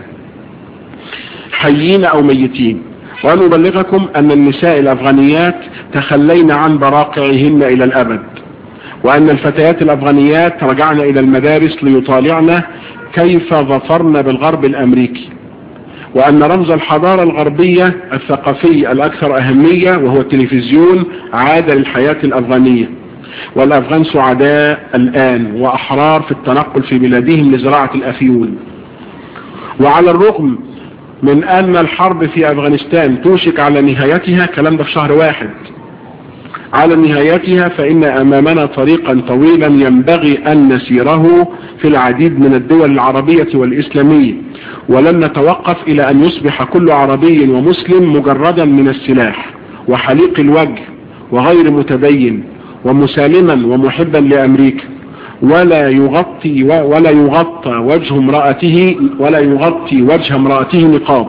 حيين او ميتين وأن أبلغكم أن النساء الأفغانيات تخلين عن براقعهن إلى الأبد وأن الفتيات الأفغانيات رجعن إلى المدارس ليطالعن كيف ظفرن بالغرب الأمريكي وأن رمز الحضارة الغربية الثقافي الأكثر أهمية وهو التلفزيون عاد للحياة الأفغانية والأفغان سعداء الآن وأحرار في التنقل في بلادهم لزراعة الأفيون وعلى الرغم من ان الحرب في افغانستان توشك على نهايتها كلام ده في شهر واحد على نهايتها فان امامنا طريقا طويلا ينبغي ان نسيره في العديد من الدول العربية والاسلامية ولن نتوقف الى ان يصبح كل عربي ومسلم مجردا من السلاح وحليق الوجه وغير متدين ومسالما ومحبا لامريكا ولا يغطي ولا يغطى وجه امرأته ولا يغطي وجه امرأته نقاب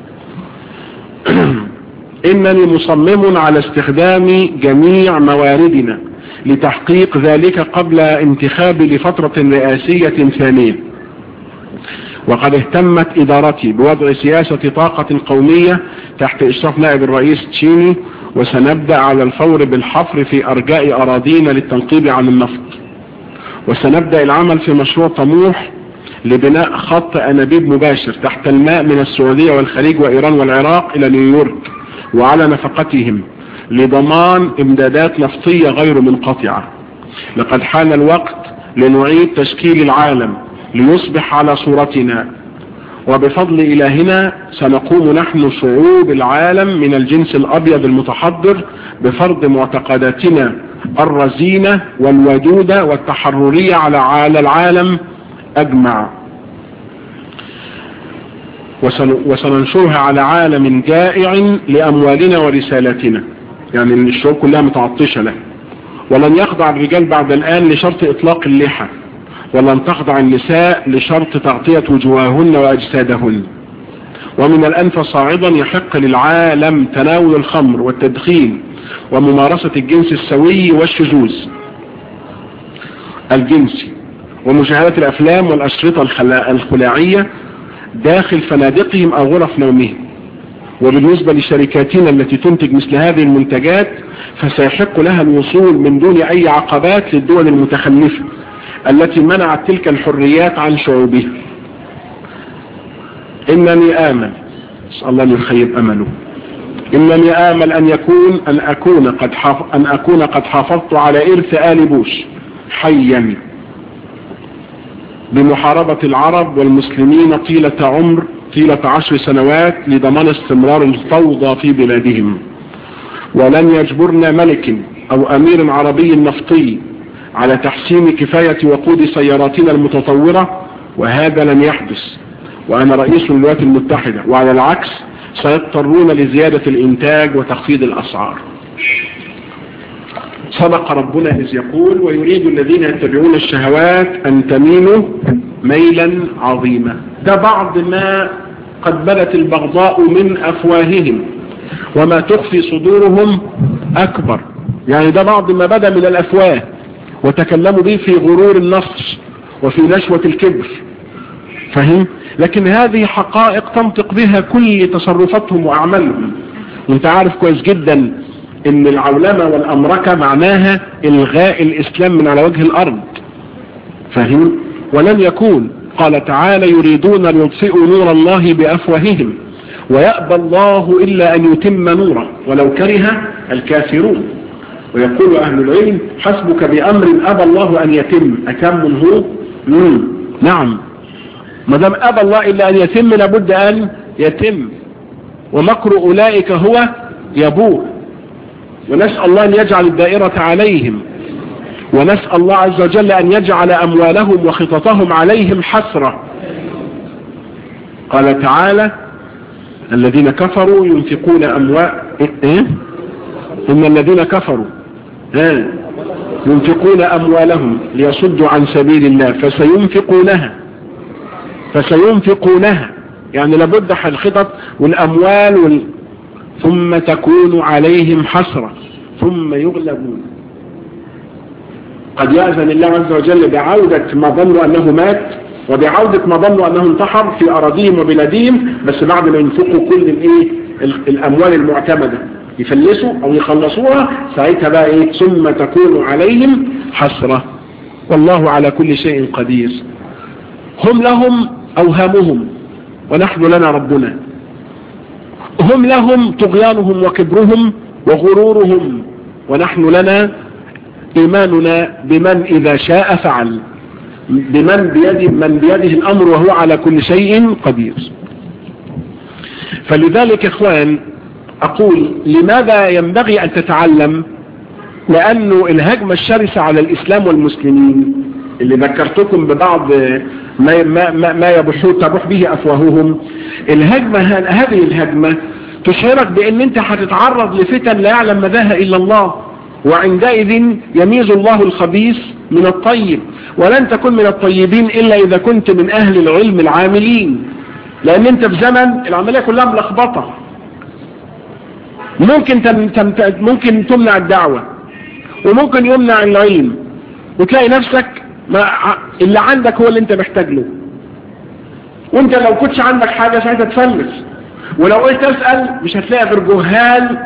انني مصمم على استخدام جميع مواردنا لتحقيق ذلك قبل انتخابي لفترة رئاسية ثانية وقد اهتمت ادارتي بوضع سياسة طاقة قومية تحت اشراف نائب الرئيس تشيني وسنبدأ على الفور بالحفر في ارجاء اراضينا للتنقيب عن النفط وسنبدأ العمل في مشروع طموح لبناء خط أنابيب مباشر تحت الماء من السعودية والخليج وإيران والعراق إلى نيويورك وعلى نفقتهم لضمان امدادات نفطية غير منقطعة لقد حان الوقت لنعيد تشكيل العالم ليصبح على صورتنا وبفضل إلهنا سنقوم نحن شعوب العالم من الجنس الأبيض المتحضر بفرض معتقداتنا الرزينة والودودة والتحررية على العالم أجمع وسننشرها على عالم جائع لأموالنا ورسالتنا يعني الشعوب كلها متعطشة له ولن يخضع الرجال بعد الآن لشرط إطلاق اللحى ولن تخضع النساء لشرط تغطية وجوههن وأجسادهن ومن الآن فصاعدا يحق للعالم تناول الخمر والتدخين وممارسة الجنس السوي والشذوذ الجنسي ومشاهدة الأفلام والأشرطة الخلاعية داخل فنادقهم أو غرف نومهم وبالنسبة لشركاتنا التي تنتج مثل هذه المنتجات فسيحق لها الوصول من دون أي عقبات للدول المتخلفة التي منعت تلك الحريات عن شعوبها إنني آمن أسأل الله أن يخيب أمله إنني آمل أن يكون أن أكون قد حف... أن أكون قد حافظت على إرث آل بوش حيا بمحاربة العرب والمسلمين طيلة عمر طيلة عشر سنوات لضمان استمرار الفوضى في بلادهم ولن يجبرنا ملك أو أمير عربي نفطي على تحسين كفاية وقود سياراتنا المتطورة وهذا لن يحدث وأنا رئيس الولايات المتحدة وعلى العكس سيضطرون لزيادة الإنتاج وتخفيض الأسعار صدق ربنا إذ يقول ويريد الذين يتبعون الشهوات أن تميلوا ميلا عظيما ده بعض ما قد بدت البغضاء من أفواههم وما تخفي صدورهم أكبر يعني ده بعض ما بدا من الأفواه وتكلموا به في غرور النصر وفي نشوة الكبر فهم لكن هذه حقائق تنطق بها كل تصرفاتهم وأعمالهم وانت عارف كويس جدا ان العولمة والأمركة معناها الغاء الإسلام من على وجه الأرض فهم ولن يكون قال تعالى يريدون أن يطفئوا نور الله بأفواههم ويأبى الله إلا أن يتم نوره ولو كره الكافرون ويقول أهل العلم حسبك بأمر أبى الله أن يتم أتم هو مم. نعم ما دام أبى الله إلا أن يتم لابد أن يتم ومكر أولئك هو يبور ونسأل الله أن يجعل الدائرة عليهم ونسأل الله عز وجل أن يجعل أموالهم وخططهم عليهم حسرة قال تعالى الذين كفروا ينفقون أموال إيه؟ إن الذين كفروا ها ينفقون أموالهم ليصدوا عن سبيل الله فسينفقونها فسينفقونها يعني لابد الخطط والأموال وال... ثم تكون عليهم حسرة ثم يغلبون قد يأذن الله عز وجل بعودة ما ظنوا أنه مات وبعودة ما ظنوا أنه انتحر في أراضيهم وبلادهم بس بعد ما ينفقوا كل الإيه الأموال المعتمدة يفلسوا أو يخلصوها ساعتها بقى إيه ثم تكون عليهم حسرة والله على كل شيء قدير هم لهم أوهامهم ونحن لنا ربنا هم لهم طغيانهم وكبرهم وغرورهم ونحن لنا إيماننا بمن إذا شاء فعل بمن بيده, من بيده الأمر وهو على كل شيء قدير فلذلك إخوان أقول لماذا ينبغي أن تتعلم لأنه الهجمة الشرسة على الإسلام والمسلمين اللي ذكرتكم ببعض ما, ما, ما يبحثون تبح به أفواههم الهجمة هذه الهجمة تشعرك بأن أنت هتتعرض لفتن لا يعلم مداها إلا الله وعندئذ يميز الله الخبيث من الطيب ولن تكن من الطيبين إلا إذا كنت من أهل العلم العاملين لأن أنت في زمن العملية كلها ملخبطة ممكن تم تم ممكن تمنع الدعوة وممكن يمنع العلم وتلاقي نفسك ما اللي عندك هو اللي انت محتاج له وانت لو كنتش عندك حاجة ساعتها تفلس ولو قلت تسأل مش هتلاقي غير جهال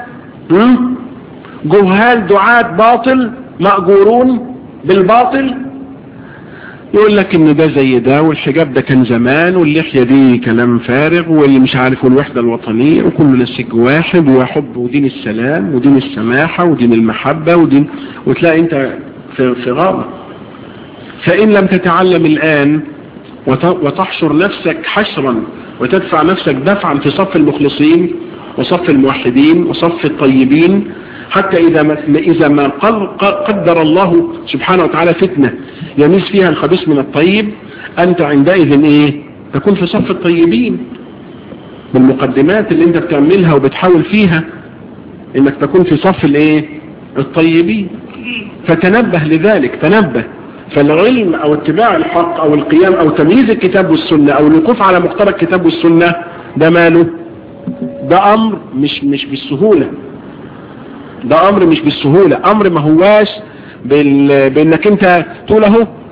جهال دعاة باطل مأجورون بالباطل يقول لك ان ده زي ده والحجاب ده كان زمان واللحية دي كلام فارغ واللي مش عارف الوحدة الوطنية وكل نسيج واحد وحب ودين السلام ودين السماحة ودين المحبة ودين وتلاقي انت في, في غابة فإن لم تتعلم الآن وتحشر نفسك حشرا وتدفع نفسك دفعا في صف المخلصين وصف الموحدين وصف الطيبين حتى إذا ما, إذا ما قدر الله سبحانه وتعالى فتنة يميز فيها الخبيث من الطيب أنت عندئذ إيه تكون في صف الطيبين بالمقدمات اللي أنت بتعملها وبتحاول فيها إنك تكون في صف الإيه الطيبين فتنبه لذلك تنبه فالعلم او اتباع الحق او القيام او تمييز الكتاب والسنة او الوقوف على مقتضى الكتاب والسنة ده ماله ده امر مش مش بالسهولة ده امر مش بالسهولة امر ما هواش بال... بانك انت تقول اهو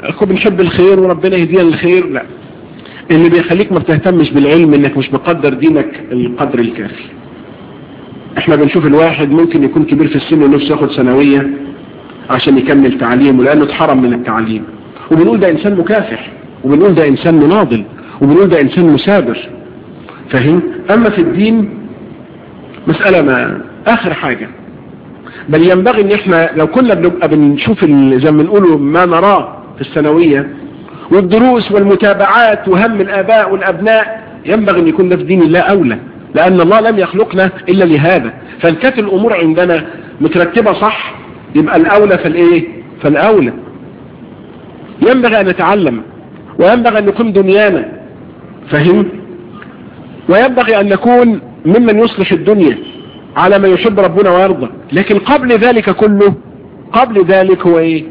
اخو بنحب الخير وربنا يهدينا للخير لا اللي بيخليك ما بتهتمش بالعلم انك مش مقدر دينك القدر الكافي احنا بنشوف الواحد ممكن يكون كبير في السن ونفسه ياخد ثانويه عشان يكمل تعليمه لانه اتحرم من التعليم وبنقول ده انسان مكافح وبنقول ده انسان مناضل وبنقول ده انسان مثابر فاهم اما في الدين مسألة ما اخر حاجة بل ينبغي ان احنا لو كنا بنبقى بنشوف زي ما بنقوله ما نراه في الثانوية والدروس والمتابعات وهم الاباء والابناء ينبغي ان يكون ده في دين الله اولى لان الله لم يخلقنا الا لهذا فان كانت الامور عندنا مترتبة صح يبقى الاولى فالايه فالاولى ينبغي ان نتعلم وينبغي ان نكون دنيانا فهم وينبغي ان نكون ممن يصلح الدنيا على ما يحب ربنا ويرضى لكن قبل ذلك كله قبل ذلك هو ايه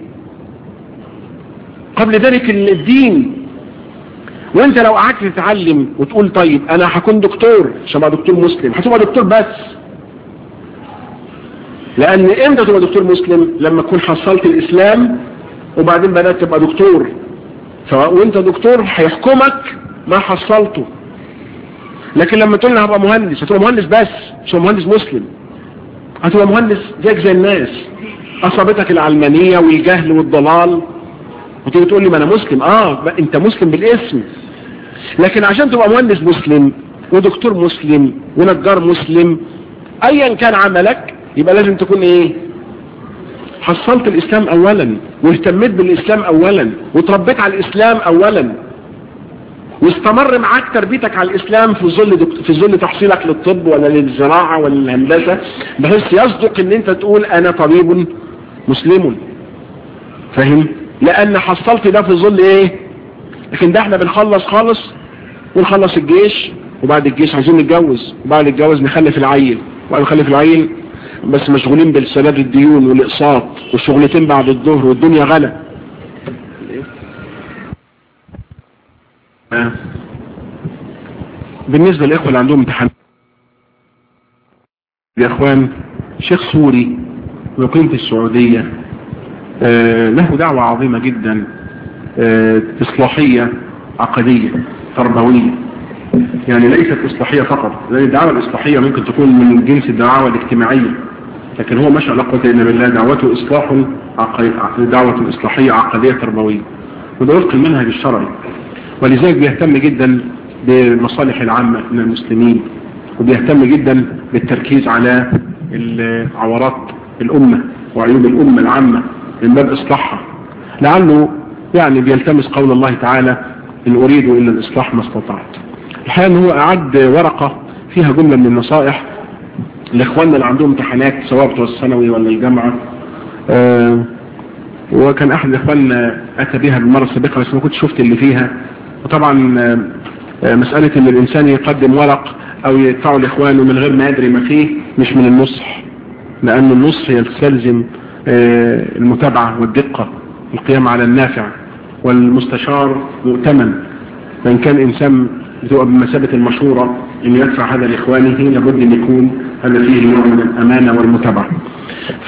قبل ذلك الدين وانت لو قعدت تتعلم وتقول طيب انا هكون دكتور عشان ابقى دكتور مسلم هتبقى دكتور بس لان امتى تبقى دكتور مسلم لما تكون حصلت الاسلام وبعدين بدأت تبقى دكتور وانت دكتور هيحكمك ما حصلته لكن لما تقول لي هبقى مهندس هتبقى مهندس بس مش مهندس مسلم هتبقى مهندس زيك زي الناس اصابتك العلمانية والجهل والضلال وتيجي تقول لي ما انا مسلم اه انت مسلم بالاسم لكن عشان تبقى مهندس مسلم ودكتور مسلم ونجار مسلم ايا كان عملك يبقى لازم تكون ايه حصلت الاسلام اولا واهتميت بالاسلام اولا وتربيت على الاسلام اولا واستمر معاك تربيتك على الاسلام في ظل في ظل تحصيلك للطب ولا للزراعه ولا للهندسه بحيث يصدق ان انت تقول انا طبيب مسلم فاهم لان حصلت ده في ظل ايه لكن ده احنا بنخلص خالص ونخلص الجيش وبعد الجيش عايزين نتجوز وبعد الجواز نخلف العيل وبعد نخلف العيل بس مشغولين بالسداد الديون والاقساط والشغلتين بعد الظهر والدنيا غلا بالنسبة للإخوة اللي عندهم امتحان يا اخوان شيخ سوري ويقيم في السعودية آه له دعوة عظيمة جدا آه إصلاحية عقدية تربوية يعني ليست إصلاحية فقط لأن الدعوة الإصلاحية ممكن تكون من جنس الدعوة الاجتماعية لكن هو ما شاء الله قوة إلا بالله دعوته إصلاح عقدي دعوة إصلاحية عقدية تربوية وده وفق المنهج الشرعي ولذلك بيهتم جدا بالمصالح العامة من المسلمين وبيهتم جدا بالتركيز على عورات الأمة وعيوب الأمة العامة من باب إصلاحها لعله يعني بيلتمس قول الله تعالى إن أريد إلا الإصلاح ما استطعت الحقيقة أنه هو أعد ورقة فيها جملة من النصائح لإخواننا اللي عندهم امتحانات سواء بتوع الثانوي ولا الجامعة آه وكان أحد إخواننا أتى بها بالمرة السابقة بس ما كنت شفت اللي فيها وطبعا آه مسألة أن الإنسان يقدم ورق أو يدفعه لإخوانه من غير ما يدري ما فيه مش من النصح لأن النصح يستلزم آه المتابعة والدقة القيام على النافع والمستشار مؤتمن فإن كان إنسان بتبقى بمثابة المشورة أن يدفع هذا لإخوانه لابد أن يكون هذا فيه نوع من الأمانة والمتابعة ف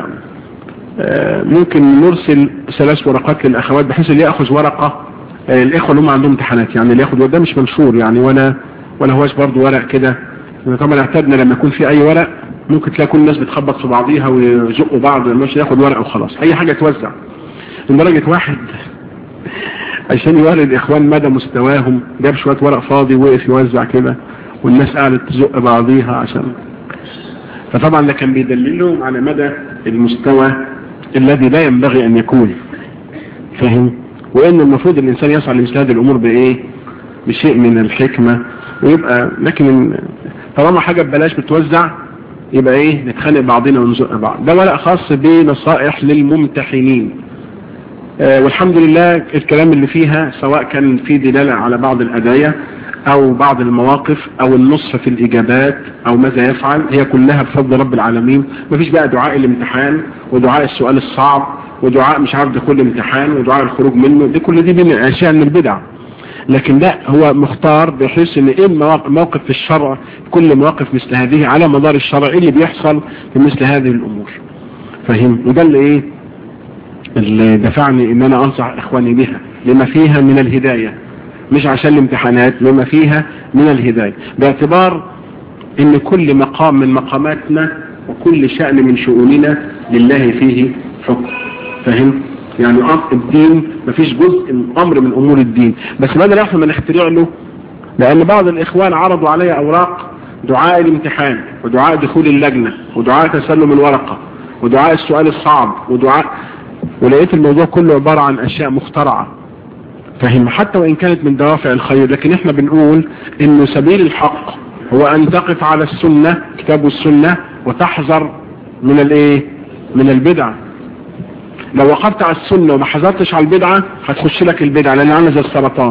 ممكن نرسل ثلاث ورقات للأخوات بحيث اللي يأخذ ورقة الإخوة اللي هم عندهم امتحانات يعني اللي ياخد ده مش منشور يعني ولا ولا هواش برضه ورق كده طبعا اعتدنا لما يكون في أي ورق ممكن تلاقي كل الناس بتخبط في بعضيها ويزقوا بعض مش ياخد ورق وخلاص أي حاجة توزع لدرجة واحد عشان يوري الإخوان مدى مستواهم جاب شوية ورق فاضي وقف يوزع كده والناس قاعدة تزق بعضيها عشان فطبعا ده كان بيدللهم على مدى المستوى الذي لا ينبغي أن يكون فهم وأن المفروض الإنسان يسعى لمثل هذه الأمور بإيه بشيء من الحكمة ويبقى لكن طالما حاجة ببلاش بتوزع يبقى ايه نتخانق بعضنا ونزق بعض ده ورق خاص بنصائح للممتحنين آه والحمد لله الكلام اللي فيها سواء كان في دلالة على بعض الأدايا أو بعض المواقف أو النصف في الإجابات أو ماذا يفعل هي كلها بفضل رب العالمين مفيش بقى دعاء الامتحان ودعاء السؤال الصعب ودعاء مش عارف دخول الامتحان ودعاء الخروج منه دي كل دي من أشياء من البدع لكن لا هو مختار بحيث ان ايه موقف في الشرع كل مواقف مثل هذه على مدار الشرع ايه اللي بيحصل في مثل هذه الامور فاهم وده اللي ايه اللي دفعني ان انا انصح اخواني بها لما فيها من الهداية مش عشان الامتحانات لما فيها من الهداية باعتبار ان كل مقام من مقاماتنا وكل شأن من شؤوننا لله فيه حكم فهم يعني الدين مفيش جزء من امر من امور الدين بس بدل احنا ما نخترع له لان بعض الاخوان عرضوا علي اوراق دعاء الامتحان ودعاء دخول اللجنة ودعاء تسلم الورقة ودعاء السؤال الصعب ودعاء ولقيت الموضوع كله عبارة عن اشياء مخترعة فهم حتى وان كانت من دوافع الخير لكن احنا بنقول انه سبيل الحق هو ان تقف على السنة كتاب السنة وتحذر من الايه من البدع لو وقفت على السنة وما حذرتش على البدعة هتخش لك البدعة لان عاملة زي السرطان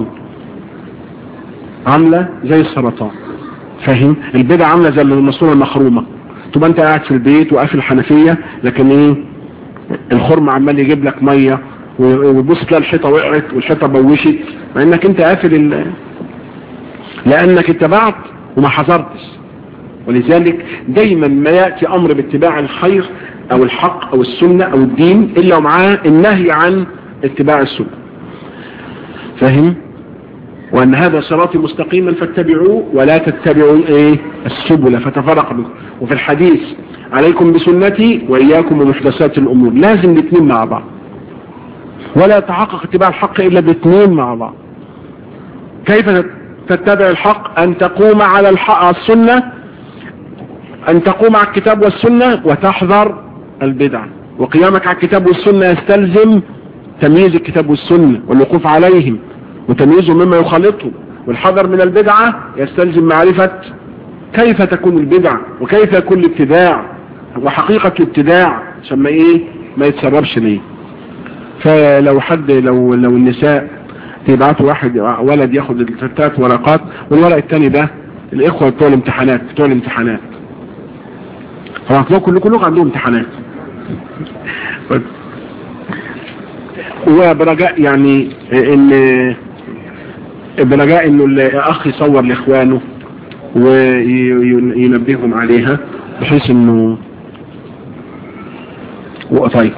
عاملة زي السرطان فاهم البدعة عاملة زي الماسورة المخرومة تبقى انت قاعد في البيت وقافل الحنفية لكن ايه الخرم عمال يجيب لك مية ويبص تلاقي الحيطة وقعت والحيطة بوشت مع انك انت قافل ال... لانك اتبعت وما حذرتش ولذلك دايما ما يأتي امر باتباع الخير او الحق او السنة او الدين الا ومعاه النهي عن اتباع السنة فاهم وان هذا صراطي مستقيما فاتبعوه ولا تتبعوا ايه السبل فتفرق بكم وفي الحديث عليكم بسنتي واياكم ومحدثات الامور لازم الاثنين مع بعض ولا يتحقق اتباع الحق الا باثنين مع بعض كيف تتبع الحق ان تقوم على الحق على السنة ان تقوم على الكتاب والسنة وتحذر البدع وقيامك على الكتاب والسنة يستلزم تمييز الكتاب والسنة والوقوف عليهم وتمييزه مما يخالطه والحذر من البدعة يستلزم معرفة كيف تكون البدعة وكيف يكون الابتداع وحقيقة الابتداع عشان ما ايه ما يتسربش ليه فلو حد لو لو النساء تبعتوا واحد ولد ياخد الثلاث ورقات والورق الثاني ده الاخوة بتوع الامتحانات بتوع الامتحانات فهتلاقوا كل كلكم عندهم امتحانات وبرجاء يعني ان برجاء انه الاخ يصور لاخوانه وينبههم عليها بحيث انه طيب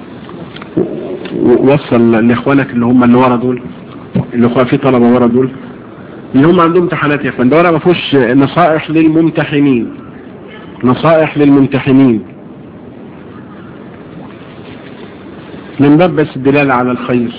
وصل لاخوانك اللي هم اللي ورا دول اللي هو في طلبه ورا دول اللي هم عندهم امتحانات يا اخوان ده ورا ما فيهوش نصائح للممتحنين نصائح للممتحنين من باب بس الدلالة على الخير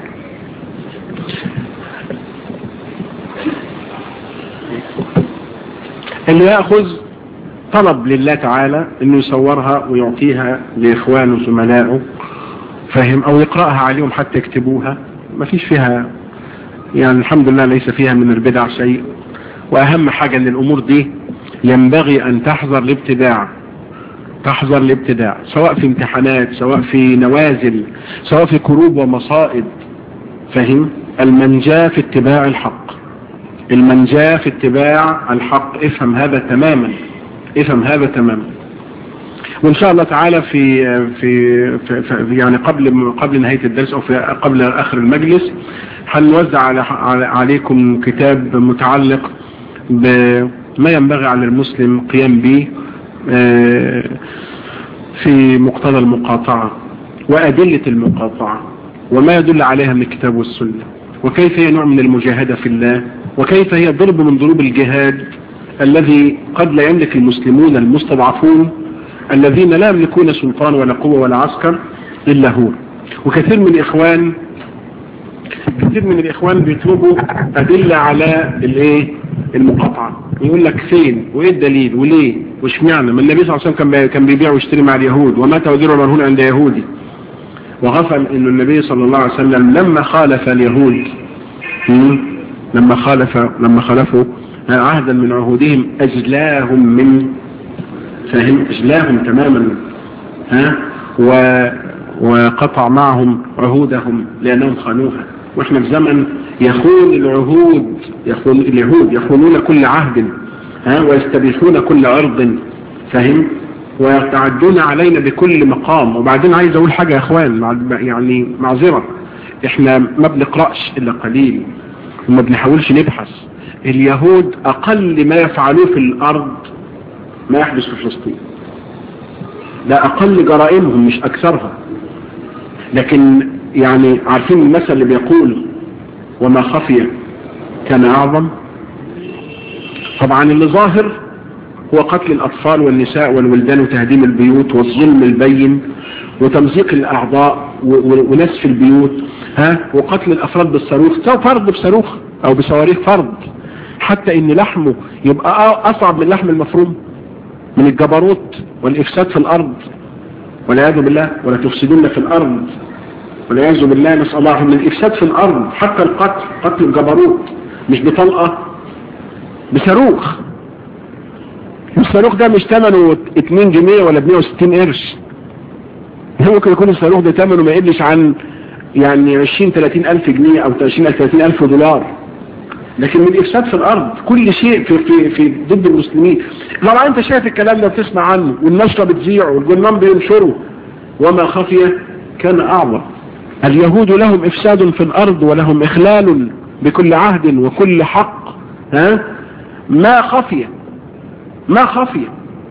اللي يأخذ طلب لله تعالى انه يصورها ويعطيها لاخوانه وزملائه فهم او يقرأها عليهم حتى يكتبوها ما فيش فيها يعني الحمد لله ليس فيها من البدع شيء واهم حاجة ان الامور دي ينبغي ان تحذر الابتداع تحذر الابتداع سواء في امتحانات سواء في نوازل سواء في كروب ومصائد فهم المنجاة في اتباع الحق المنجاة في اتباع الحق افهم هذا تماما افهم هذا تماما وان شاء الله تعالى في في, في, في يعني قبل قبل نهاية الدرس او في قبل اخر المجلس هنوزع على عليكم كتاب متعلق بما ينبغي على المسلم قيام به في مقتضى المقاطعة وأدلة المقاطعة وما يدل عليها من الكتاب والسنة وكيف هي نوع من المجاهدة في الله وكيف هي ضرب من ضروب الجهاد الذي قد لا يملك المسلمون المستضعفون الذين لا يملكون سلطان ولا قوة ولا عسكر إلا هو وكثير من الإخوان كثير من الإخوان بيطلبوا أدلة على الايه المقاطعة يقول لك فين وايه الدليل وليه واشمعنى ما النبي صلى الله عليه وسلم كان بيبيع ويشتري مع اليهود ومات وزير مرهون عند يهودي وغفل ان النبي صلى الله عليه وسلم لما خالف اليهود لما خالف لما خالفوا عهدا من عهودهم اجلاهم من فاهم اجلاهم تماما ها و وقطع معهم عهودهم لانهم خانوها واحنا في زمن يخون العهود يخون اليهود يخونون كل عهد ها ويستبيحون كل عرض فهم ويتعدون علينا بكل مقام وبعدين عايز اقول حاجة يا اخوان يعني معذرة احنا ما بنقرأش الا قليل وما بنحاولش نبحث اليهود اقل ما يفعلوه في الارض ما يحدث في فلسطين ده اقل جرائمهم مش اكثرها لكن يعني عارفين المثل اللي بيقول وما خفي كان اعظم طبعا اللي ظاهر هو قتل الاطفال والنساء والولدان وتهديم البيوت والظلم البين وتمزيق الاعضاء ونسف البيوت ها وقتل الافراد بالصاروخ فرض بصاروخ او بصواريخ فرض حتى ان لحمه يبقى اصعب من لحم المفروم من الجبروت والافساد في الارض والعياذ بالله ولا تفسدون في الارض والعياذ بالله نسال الله من الافساد في الارض حتى القتل قتل الجبروت مش بطلقه بصاروخ الصاروخ ده مش ثمنه 2 جنيه ولا 160 قرش ممكن يكون الصاروخ ده ثمنه ما يقلش عن يعني 20 30 الف جنيه او 20 30 الف دولار لكن من الافساد في الارض كل شيء في في في ضد المسلمين طبعا انت شايف الكلام ده بتسمع عنه والنشره بتذيعه والجرنان بينشره وما خفي كان اعظم اليهود لهم افساد في الارض ولهم اخلال بكل عهد وكل حق ها ما خفي ما خفي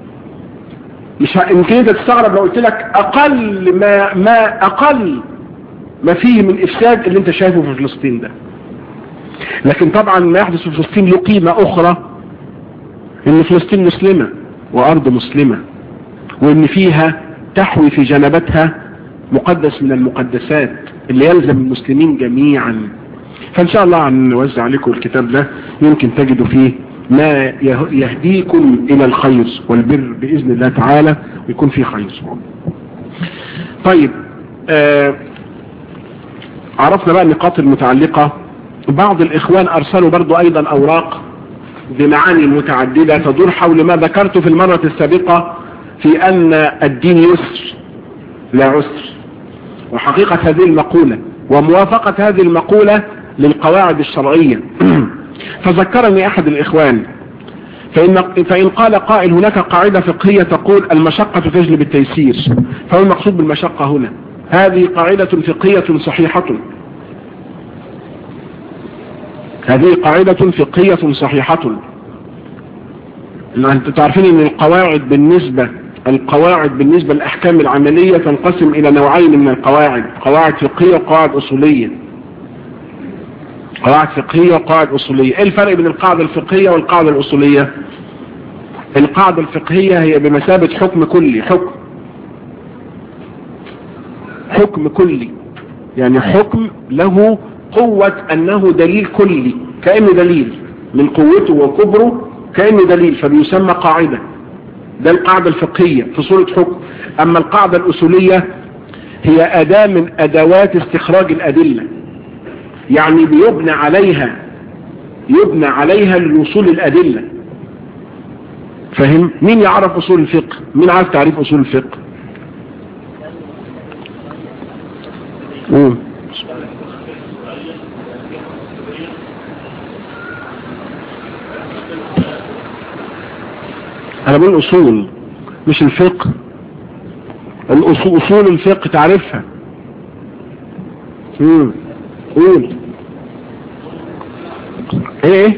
مش يمكن انت تستغرب لو قلت لك اقل ما ما اقل ما فيه من افساد اللي انت شايفه في فلسطين ده لكن طبعا ما يحدث في فلسطين له قيمة اخرى ان فلسطين مسلمة وارض مسلمة وان فيها تحوي في جنبتها مقدس من المقدسات اللي يلزم المسلمين جميعا فان شاء الله نوزع عليكم الكتاب ده يمكن تجدوا فيه ما يهديكم الى الخير والبر باذن الله تعالى ويكون فيه خير طيب آه عرفنا بقى النقاط المتعلقة بعض الاخوان ارسلوا برضو ايضا اوراق بمعاني متعددة تدور حول ما ذكرت في المرة السابقة في ان الدين يسر لا عسر وحقيقة هذه المقولة وموافقة هذه المقولة للقواعد الشرعية فذكرني احد الاخوان فإن, فإن قال قائل هناك قاعدة فقهية تقول المشقة تجلب التيسير فهو المقصود بالمشقة هنا هذه قاعدة فقهية صحيحة هذه قاعدة فقهية صحيحة انتم تعرفين ان القواعد بالنسبة القواعد بالنسبة للأحكام العملية تنقسم إلى نوعين من القواعد قواعد فقهية وقواعد أصولية قواعد فقهية وقواعد أصولية ايه الفرق بين القاعدة الفقهية والقاعدة الأصولية القاعدة الفقهية هي بمثابة حكم كلي حكم حكم كلي يعني حكم له قوة أنه دليل كلي كأنه دليل من قوته وكبره كأنه دليل فبيسمى قاعدة ده القاعدة الفقهية في صورة حكم أما القاعدة الأصولية هي أداة من أدوات استخراج الأدلة يعني بيبنى عليها يبنى عليها للوصول الأدلة فهم مين يعرف أصول الفقه مين عارف تعريف أصول الفقه قول انا بقول اصول مش الفقه الاصول اصول الفقه تعرفها امم قول ايه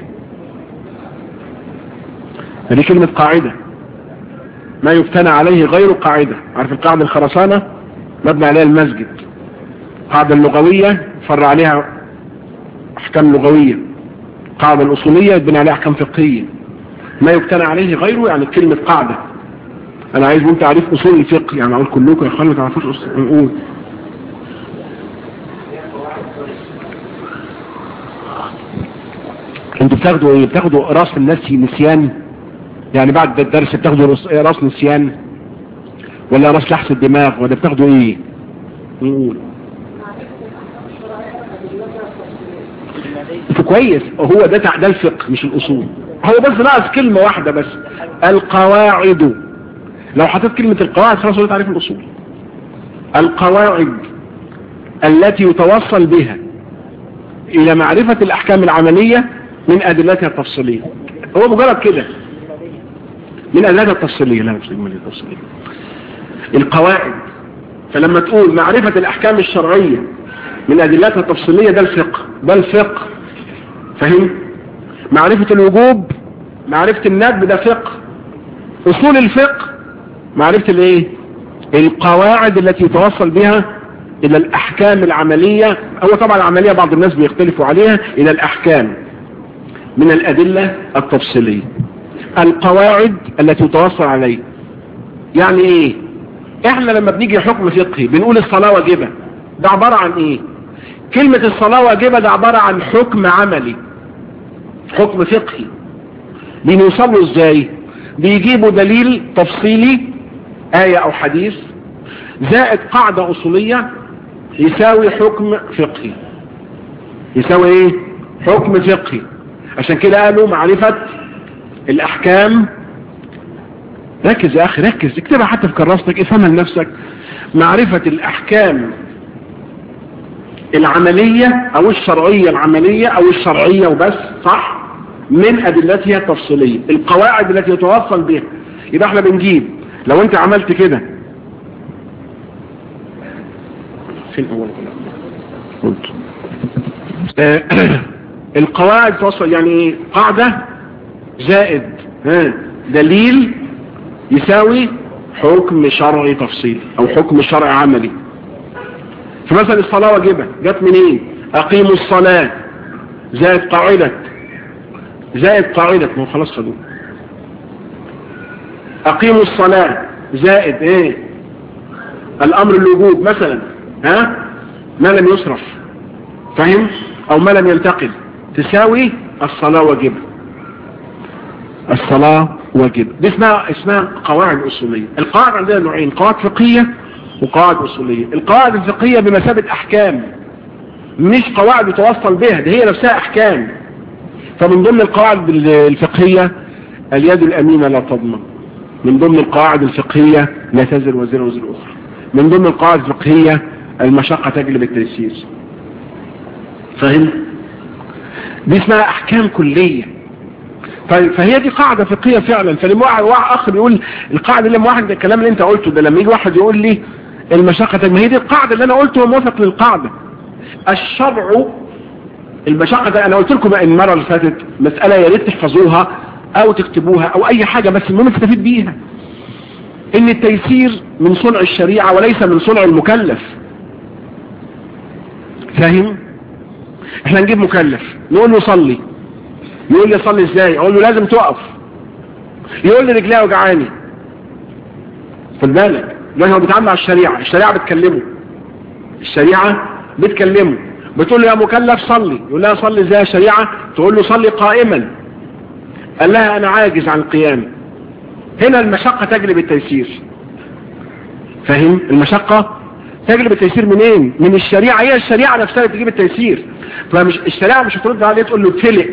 دي كلمة قاعدة ما يبتنى عليه غير قاعدة عارف القاعدة الخرسانة مبنى عليها المسجد القاعدة اللغوية فرع عليها احكام لغوية القاعدة الاصولية يبنى عليها احكام فقهية ما يبتنى عليه غيره يعني كلمة قاعدة انا عايز انت تعريف اصول الفقه يعني اقول كلكم يا اخوان ما تعرفوش نقول انتوا بتاخدوا ايه بتاخدوا راس الناس نسيان يعني بعد الدرس بتاخدوا راس نسيان ولا راس لحس الدماغ ولا بتاخدوا ايه نقول كويس هو ده ده الفقه مش الاصول هو بس ناقص كلمة واحدة بس القواعد لو حطيت كلمة القواعد خلاص هو تعريف الأصول القواعد التي يتوصل بها إلى معرفة الأحكام العملية من أدلتها التفصيلية هو مجرد كده من أدلتها التفصيلية لا مش من التفصيلية القواعد فلما تقول معرفة الأحكام الشرعية من أدلتها التفصيلية ده الفقه ده الفقه فهم معرفة الوجوب معرفة الندب ده فقه اصول الفقه معرفة الايه القواعد التي يتوصل بها الى الاحكام العملية هو طبعا العملية بعض الناس بيختلفوا عليها الى الاحكام من الادلة التفصيلية القواعد التي توصل عليه يعني ايه احنا لما بنيجي حكم فقهي بنقول الصلاة واجبة ده عبارة عن ايه كلمة الصلاة واجبة ده عبارة عن حكم عملي حكم فقهي بنوصله ازاي بيجيبوا دليل تفصيلي آية او حديث زائد قاعدة اصولية يساوي حكم فقهي يساوي ايه حكم فقهي عشان كده قالوا معرفة الاحكام ركز يا اخي ركز اكتبها حتى في كراستك افهمها لنفسك معرفة الاحكام العملية او الشرعية العملية او الشرعية وبس صح من ادلتها التفصيلية القواعد التي يتوصل بها يبقى احنا بنجيب لو انت عملت كده فين اول قلت القواعد توصل يعني ايه قاعدة زائد ها دليل يساوي حكم شرعي تفصيلي او حكم شرعي عملي فمثلا الصلاة واجبة جت منين اقيموا الصلاة زائد قاعدة زائد قاعدة ما هو خلاص خدوه اقيموا الصلاة زائد ايه الامر الوجوب مثلا ها ما لم يصرف فهم او ما لم ينتقل تساوي الصلاة واجبة الصلاة واجبة دي اسمها اسمها قواعد اصولية القواعد عندنا نوعين قواعد فقهية وقواعد اصولية القواعد الفقهية بمثابة احكام مش قواعد يتوصل بها دي هي نفسها احكام فمن ضمن القواعد الفقهية اليد الامينة لا تضمن من ضمن القواعد الفقهية لا تزر وزر وزر اخرى من ضمن القواعد الفقهية المشقة تجلب التيسير فهم دي اسمها احكام كلية طيب فهي دي قاعدة فقهية فعلا فلما واحد اخ بيقول القاعدة لما واحد الكلام اللي انت قلته ده لما يجي واحد يقول لي المشقة ما هي دي القاعدة اللي انا قلته موافق للقاعدة الشرع المشقة ده انا قلت لكم المرة اللي فاتت مسألة يا ريت تحفظوها او تكتبوها او اي حاجة بس المهم تستفيد بيها ان التيسير من صنع الشريعة وليس من صنع المكلف فاهم احنا نجيب مكلف نقول له صلي يقول لي صلي ازاي اقول له لازم تقف يقول لي رجلي وجعاني خد بالك لان هو بيتعامل مع الشريعة الشريعة بتكلمه الشريعة بتكلمه بتقول له يا مكلف صلي يقول لها صلي ازاي يا شريعة تقول له صلي قائما قال لها انا عاجز عن القيام هنا المشقة تجلب التيسير فاهم المشقة تجلب التيسير منين من الشريعة هي الشريعة نفسها تجيب التيسير فمش الشريعة مش هترد عليه تقول له اتفلق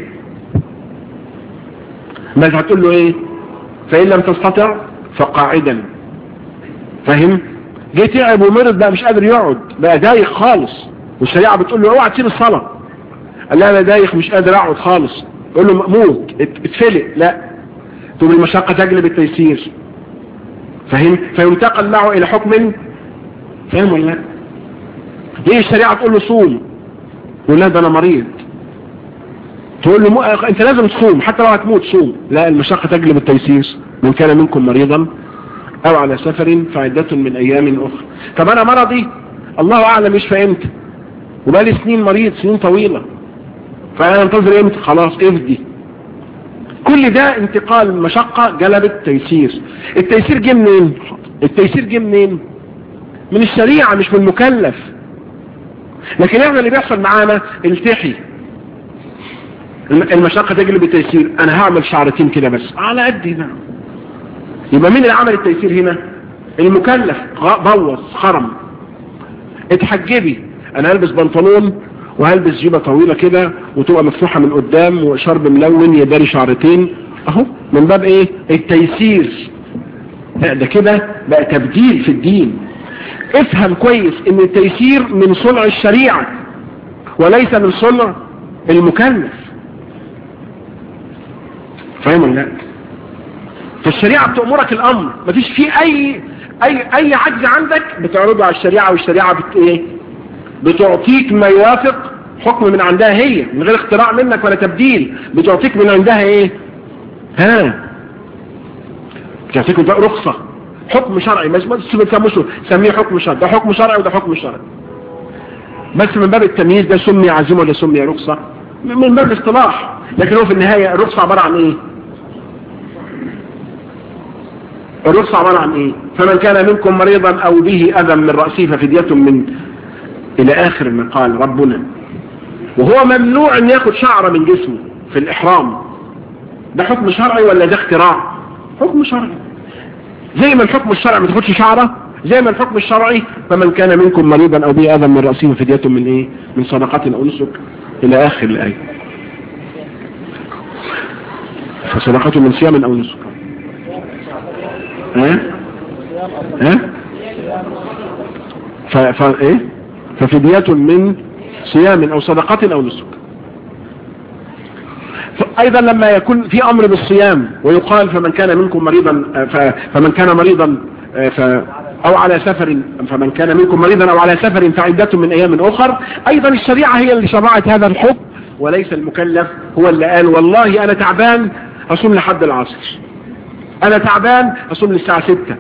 بل هتقول له ايه فإن لم تستطع فقاعدا فاهم جه تعب ومرض بقى مش قادر يقعد بقى دايخ خالص والشريعة بتقول له اوعى تسيب الصلاة قال لا انا دايخ مش قادر اقعد خالص يقول له موت اتفلق لا تقول المشقة تجلب التيسير فاهم فينتقل معه الى حكم فاهم ولا لا ليه الشريعة تقول له صوم يقول لا ده انا مريض تقول له م... انت لازم تصوم حتى لو هتموت صوم لا المشقة تجلب التيسير من كان منكم مريضا او على سفر فعدة من ايام اخرى طب انا مرضي الله اعلم يشفى امتى وبقالي سنين مريض سنين طويلة فانا انتظر امتى خلاص افدي كل ده انتقال مشقة جلبت تيسير التيسير جه منين التيسير جه منين من الشريعة مش من المكلف لكن احنا اللي بيحصل معانا التحي المشقة تجلب التيسير انا هعمل شعرتين كده بس على قدي ده يبقى مين اللي عمل التيسير هنا المكلف بوظ خرم اتحجبي انا هلبس بنطلون وهلبس جيبة طويلة كده وتبقى مفتوحة من قدام وشرب ملون يداري شعرتين اهو من باب ايه التيسير لا ده كده بقى تبديل في الدين افهم كويس ان التيسير من صنع الشريعة وليس من صنع المكلف فاهم ولا لا فالشريعة بتأمرك الامر مفيش فيه اي اي اي عجز عندك بتعرضه على الشريعة والشريعة بت ايه بتعطيك ما يوافق حكم من عندها هي من غير اختراع منك ولا تبديل بتعطيك من عندها ايه ها بتعطيك رخصة حكم شرعي مش بتسموش سميه حكم شرعي ده حكم شرعي وده حكم شرعي بس من باب التمييز ده سمي عزيمة ولا سمي رخصة من باب الاصطلاح لكن هو في النهاية الرخصة عبارة عن ايه الرخصة عبارة عن ايه فمن كان منكم مريضا او به اذى من رأسه ففدية من الى اخر ما قال ربنا وهو ممنوع ان ياخد شعره من جسمه في الاحرام ده حكم شرعي ولا ده اختراع حكم شرعي زي ما الحكم الشرعي ما تاخدش شعره زي ما الحكم الشرعي فمن كان منكم مريضا او به اذى من راسه فدية من ايه من صدقة او نسك الى اخر الايه فصدقة من صيام او نسك ها ها ف... ف... ايه ففدية من صيام او صدقة او نسك ايضا لما يكون في امر بالصيام ويقال فمن كان منكم مريضا فمن كان مريضا ف او على سفر فمن كان منكم مريضا او على سفر فعدة من ايام اخر ايضا الشريعة هي اللي شرعت هذا الحكم وليس المكلف هو اللي قال والله انا تعبان اصوم لحد العصر انا تعبان اصوم للساعة ستة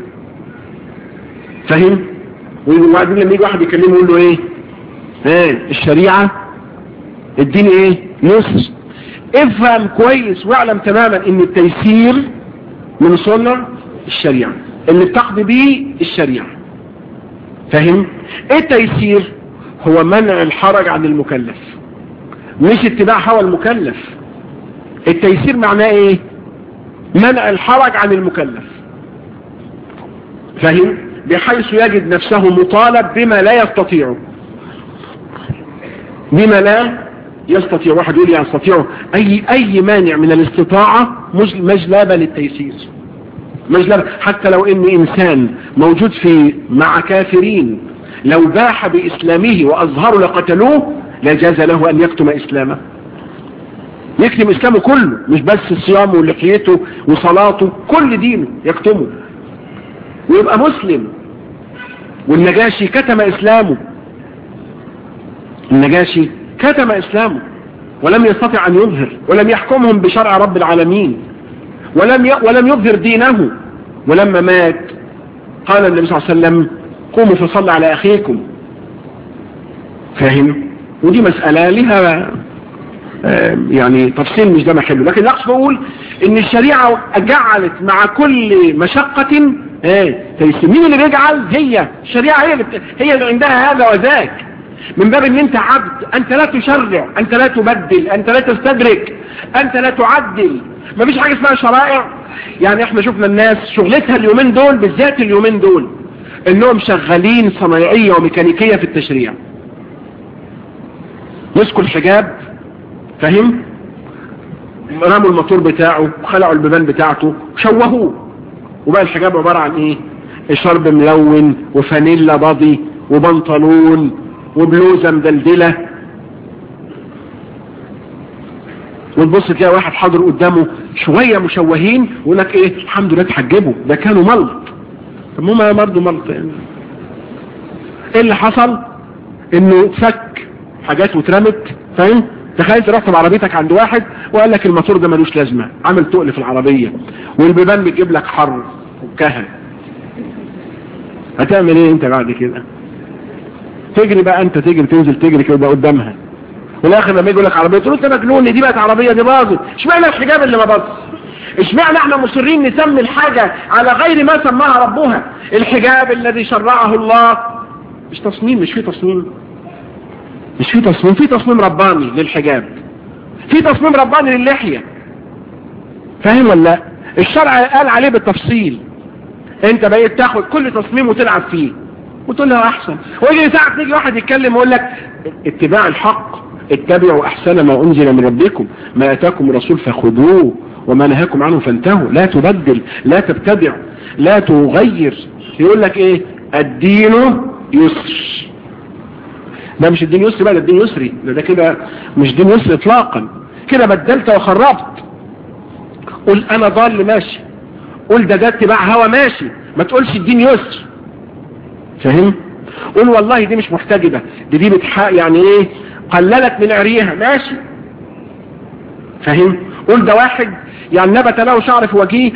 فاهم وبعدين لما يجي واحد يكلمه يقول له ايه ايه الشريعة الدين ايه يسر افهم كويس واعلم تماما ان التيسير من صنع الشريعة اللي بتقضي بيه الشريعة فاهم ايه التيسير هو منع الحرج عن المكلف مش اتباع هوى المكلف التيسير معناه ايه منع الحرج عن المكلف فاهم بحيث يجد نفسه مطالب بما لا يستطيعه بما لا يستطيع واحد يقول يستطيع اي اي مانع من الاستطاعة مجلبة للتيسير مجلبة حتى لو ان انسان موجود في مع كافرين لو باح باسلامه واظهروا لقتلوه لجاز له ان يكتم اسلامه يكتم اسلامه كله مش بس صيامه ولحيته وصلاته كل دينه يكتمه ويبقى مسلم والنجاشي كتم اسلامه النجاشي كتم اسلامه ولم يستطع ان يظهر ولم يحكمهم بشرع رب العالمين ولم ي... ولم يظهر دينه ولما مات قال النبي صلى الله عليه وسلم قوموا فصلوا على اخيكم فاهم ودي مسألة لها يعني تفصيل مش ده محله لكن اقصد اقول ان الشريعة جعلت مع كل مشقة ايه تيسير مين اللي بيجعل هي الشريعة هي اللي بت... هي اللي عندها هذا وذاك من باب ان انت عبد انت لا تشرع انت لا تبدل انت لا تستدرك انت لا تعدل مفيش حاجة اسمها شرائع يعني احنا شفنا الناس شغلتها اليومين دول بالذات اليومين دول انهم شغالين صنايعية وميكانيكية في التشريع مسكوا الحجاب فاهم رموا الموتور بتاعه وخلعوا البيبان بتاعته وشوهوه وبقى الحجاب عبارة عن ايه شرب ملون وفانيلا بادي وبنطلون وبلوزة مدلدلة وتبص تلاقي واحد حاضر قدامه شوية مشوهين ويقول لك ايه الحمد لله تحجبوا ده كانوا ملط طب هما برضه ملط يعني. ايه اللي حصل انه فك حاجات واترمت فاهم تخيل رحت بعربيتك عند واحد وقال لك الموتور ده ملوش لازمه عامل تقل في العربيه والبيبان بتجيب لك حر وكهن هتعمل ايه انت بعد كده تجري بقى انت تجري تنزل تجري كده قدامها والاخر لما يجي يقول لك عربيه تقول انت مجنون دي بقت عربيه دي باظت اشمعنى الحجاب اللي ما باظ اشمعنى احنا مصرين نسمي الحاجه على غير ما سماها ربها الحجاب الذي شرعه الله مش تصميم مش في تصميم مش في تصميم في تصميم رباني للحجاب في تصميم رباني للحية فاهم ولا لا الشرع قال عليه بالتفصيل انت بقيت تاخد كل تصميم وتلعب فيه وتقول له احسن ويجي ساعة تيجي واحد يتكلم ويقول لك اتباع الحق اتبعوا احسن ما انزل من ربكم ما اتاكم الرسول فخذوه وما نهاكم عنه فانتهوا لا تبدل لا تبتدع لا تغير يقول لك ايه الدين يسر ده مش الدين يسري بقى ده الدين يسري ده, ده كده مش دين يسري اطلاقا كده بدلت وخربت قل انا ضال ماشي قل ده ده اتباع هوا ماشي ما تقولش الدين يسر فاهم قول والله دي مش محتجبة دي دي بتحق يعني ايه قللت من عريها ماشي فاهم قول ده واحد يعني نبت له شعر في وجهه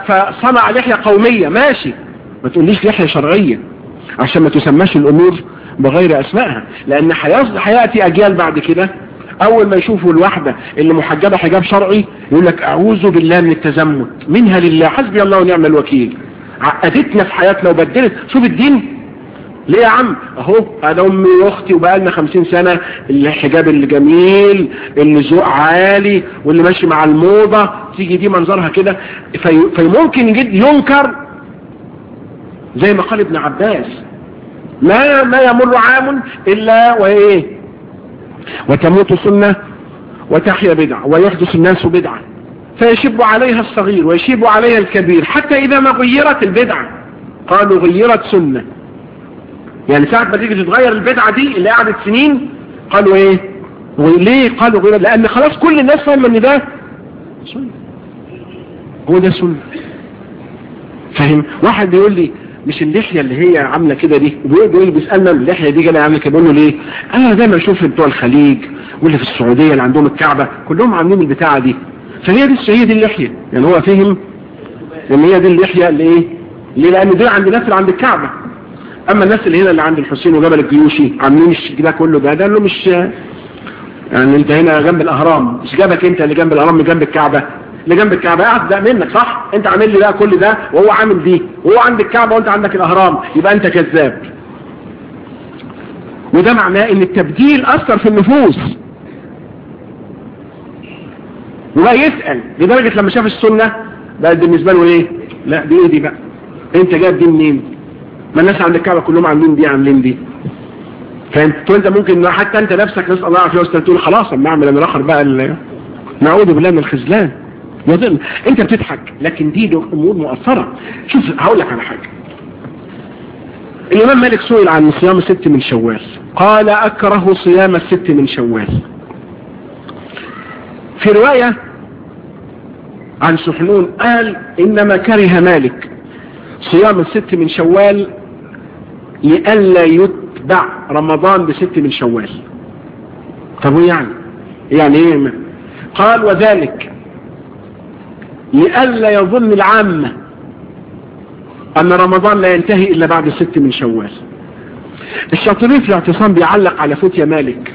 فصنع لحية قومية ماشي ما تقوليش لحية شرعية عشان ما تسماش الامور بغير اسمائها لان هياتي اجيال بعد كده اول ما يشوفوا الواحدة اللي محجبة حجاب شرعي يقول لك اعوذ بالله من التزمت منها لله حسبي الله ونعم الوكيل عقدتنا في حياتنا وبدلت شوف الدين ليه يا عم اهو انا امي واختي وبقالنا خمسين سنة الحجاب اللي جميل اللي ذوق عالي واللي ماشي مع الموضة تيجي دي منظرها كده في فممكن جد ينكر زي ما قال ابن عباس ما ما يمر عام الا وايه وتموت سنة وتحيا بدعة ويحدث الناس بدعة فيشب عليها الصغير ويشيب عليها الكبير حتى اذا ما غيرت البدعة قالوا غيرت سنة يعني ساعة ما تيجي تتغير البدعة دي اللي قعدت سنين قالوا ايه وليه قالوا غير لان خلاص كل الناس فاهمه ان ده سنة هو ده سنة فاهم واحد بيقول لي مش اللحية اللي هي عاملة كده دي بيقول بيسألنا اللحية دي جاية عاملة كده بقول له ليه انا دايما اشوف بتوع الخليج واللي في السعودية اللي عندهم الكعبة كلهم عاملين البتاعة دي فهي دي هي دي اللحية يعني هو فهم ان هي دي اللحية اللي ايه ليه لان دي عند الناس اللي عند الكعبة اما الناس اللي هنا اللي عند الحسين وجبل الجيوشي عاملين ده كله ده ده له مش يعني انت هنا جنب الاهرام مش جابك انت اللي جنب الاهرام جنب الكعبة اللي جنب الكعبة قاعد ده منك صح انت عامل لي ده كل ده وهو عامل دي وهو عند الكعبة وانت عندك الاهرام يبقى انت كذاب وده معناه ان التبديل اثر في النفوس وبقى يسأل لدرجة لما شاف السنة بقى بالنسبة له ايه لا دي ايه دي بقى انت جايب دي منين ما الناس عند الكعبة كلهم عاملين دي عاملين دي فانت وانت ممكن حتى انت نفسك نسأل الله عافية وستر تقول خلاص اما اعمل انا الاخر بقى ال... نعوذ بالله من الخذلان يظل انت بتضحك لكن دي امور مؤثرة شوف هقول لك على حاجة الامام مالك سئل عن صيام الست من شوال قال اكره صيام الست من شوال في رواية عن سحنون قال انما كره مالك صيام الست من شوال لئلا يتبع رمضان بست من شوال طب يعني يعني ايه قال وذلك لئلا يظن العامة ان رمضان لا ينتهي الا بعد ست من شوال الشاطري في الاعتصام بيعلق على فتية مالك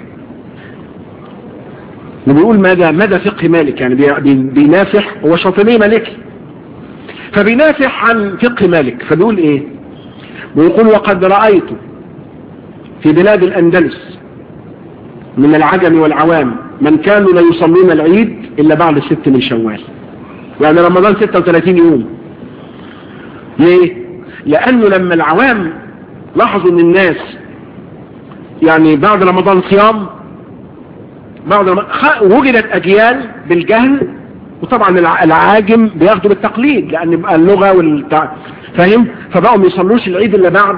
وبيقول مدى مدى فقه مالك يعني بينافح هو شاطري مالكي فبينافح عن فقه مالك فبيقول ايه بيقول وقد رأيت في بلاد الأندلس من العجم والعوام من كانوا لا يصلون العيد إلا بعد ست من شوال يعني رمضان 36 يوم ليه لأنه لما العوام لاحظوا ان الناس يعني بعد رمضان صيام بعد رمضان وجدت أجيال بالجهل وطبعا العاجم بياخدوا بالتقليد لأن بقى اللغة والتع... فاهم فبقوا ما يصلوش العيد إلا بعد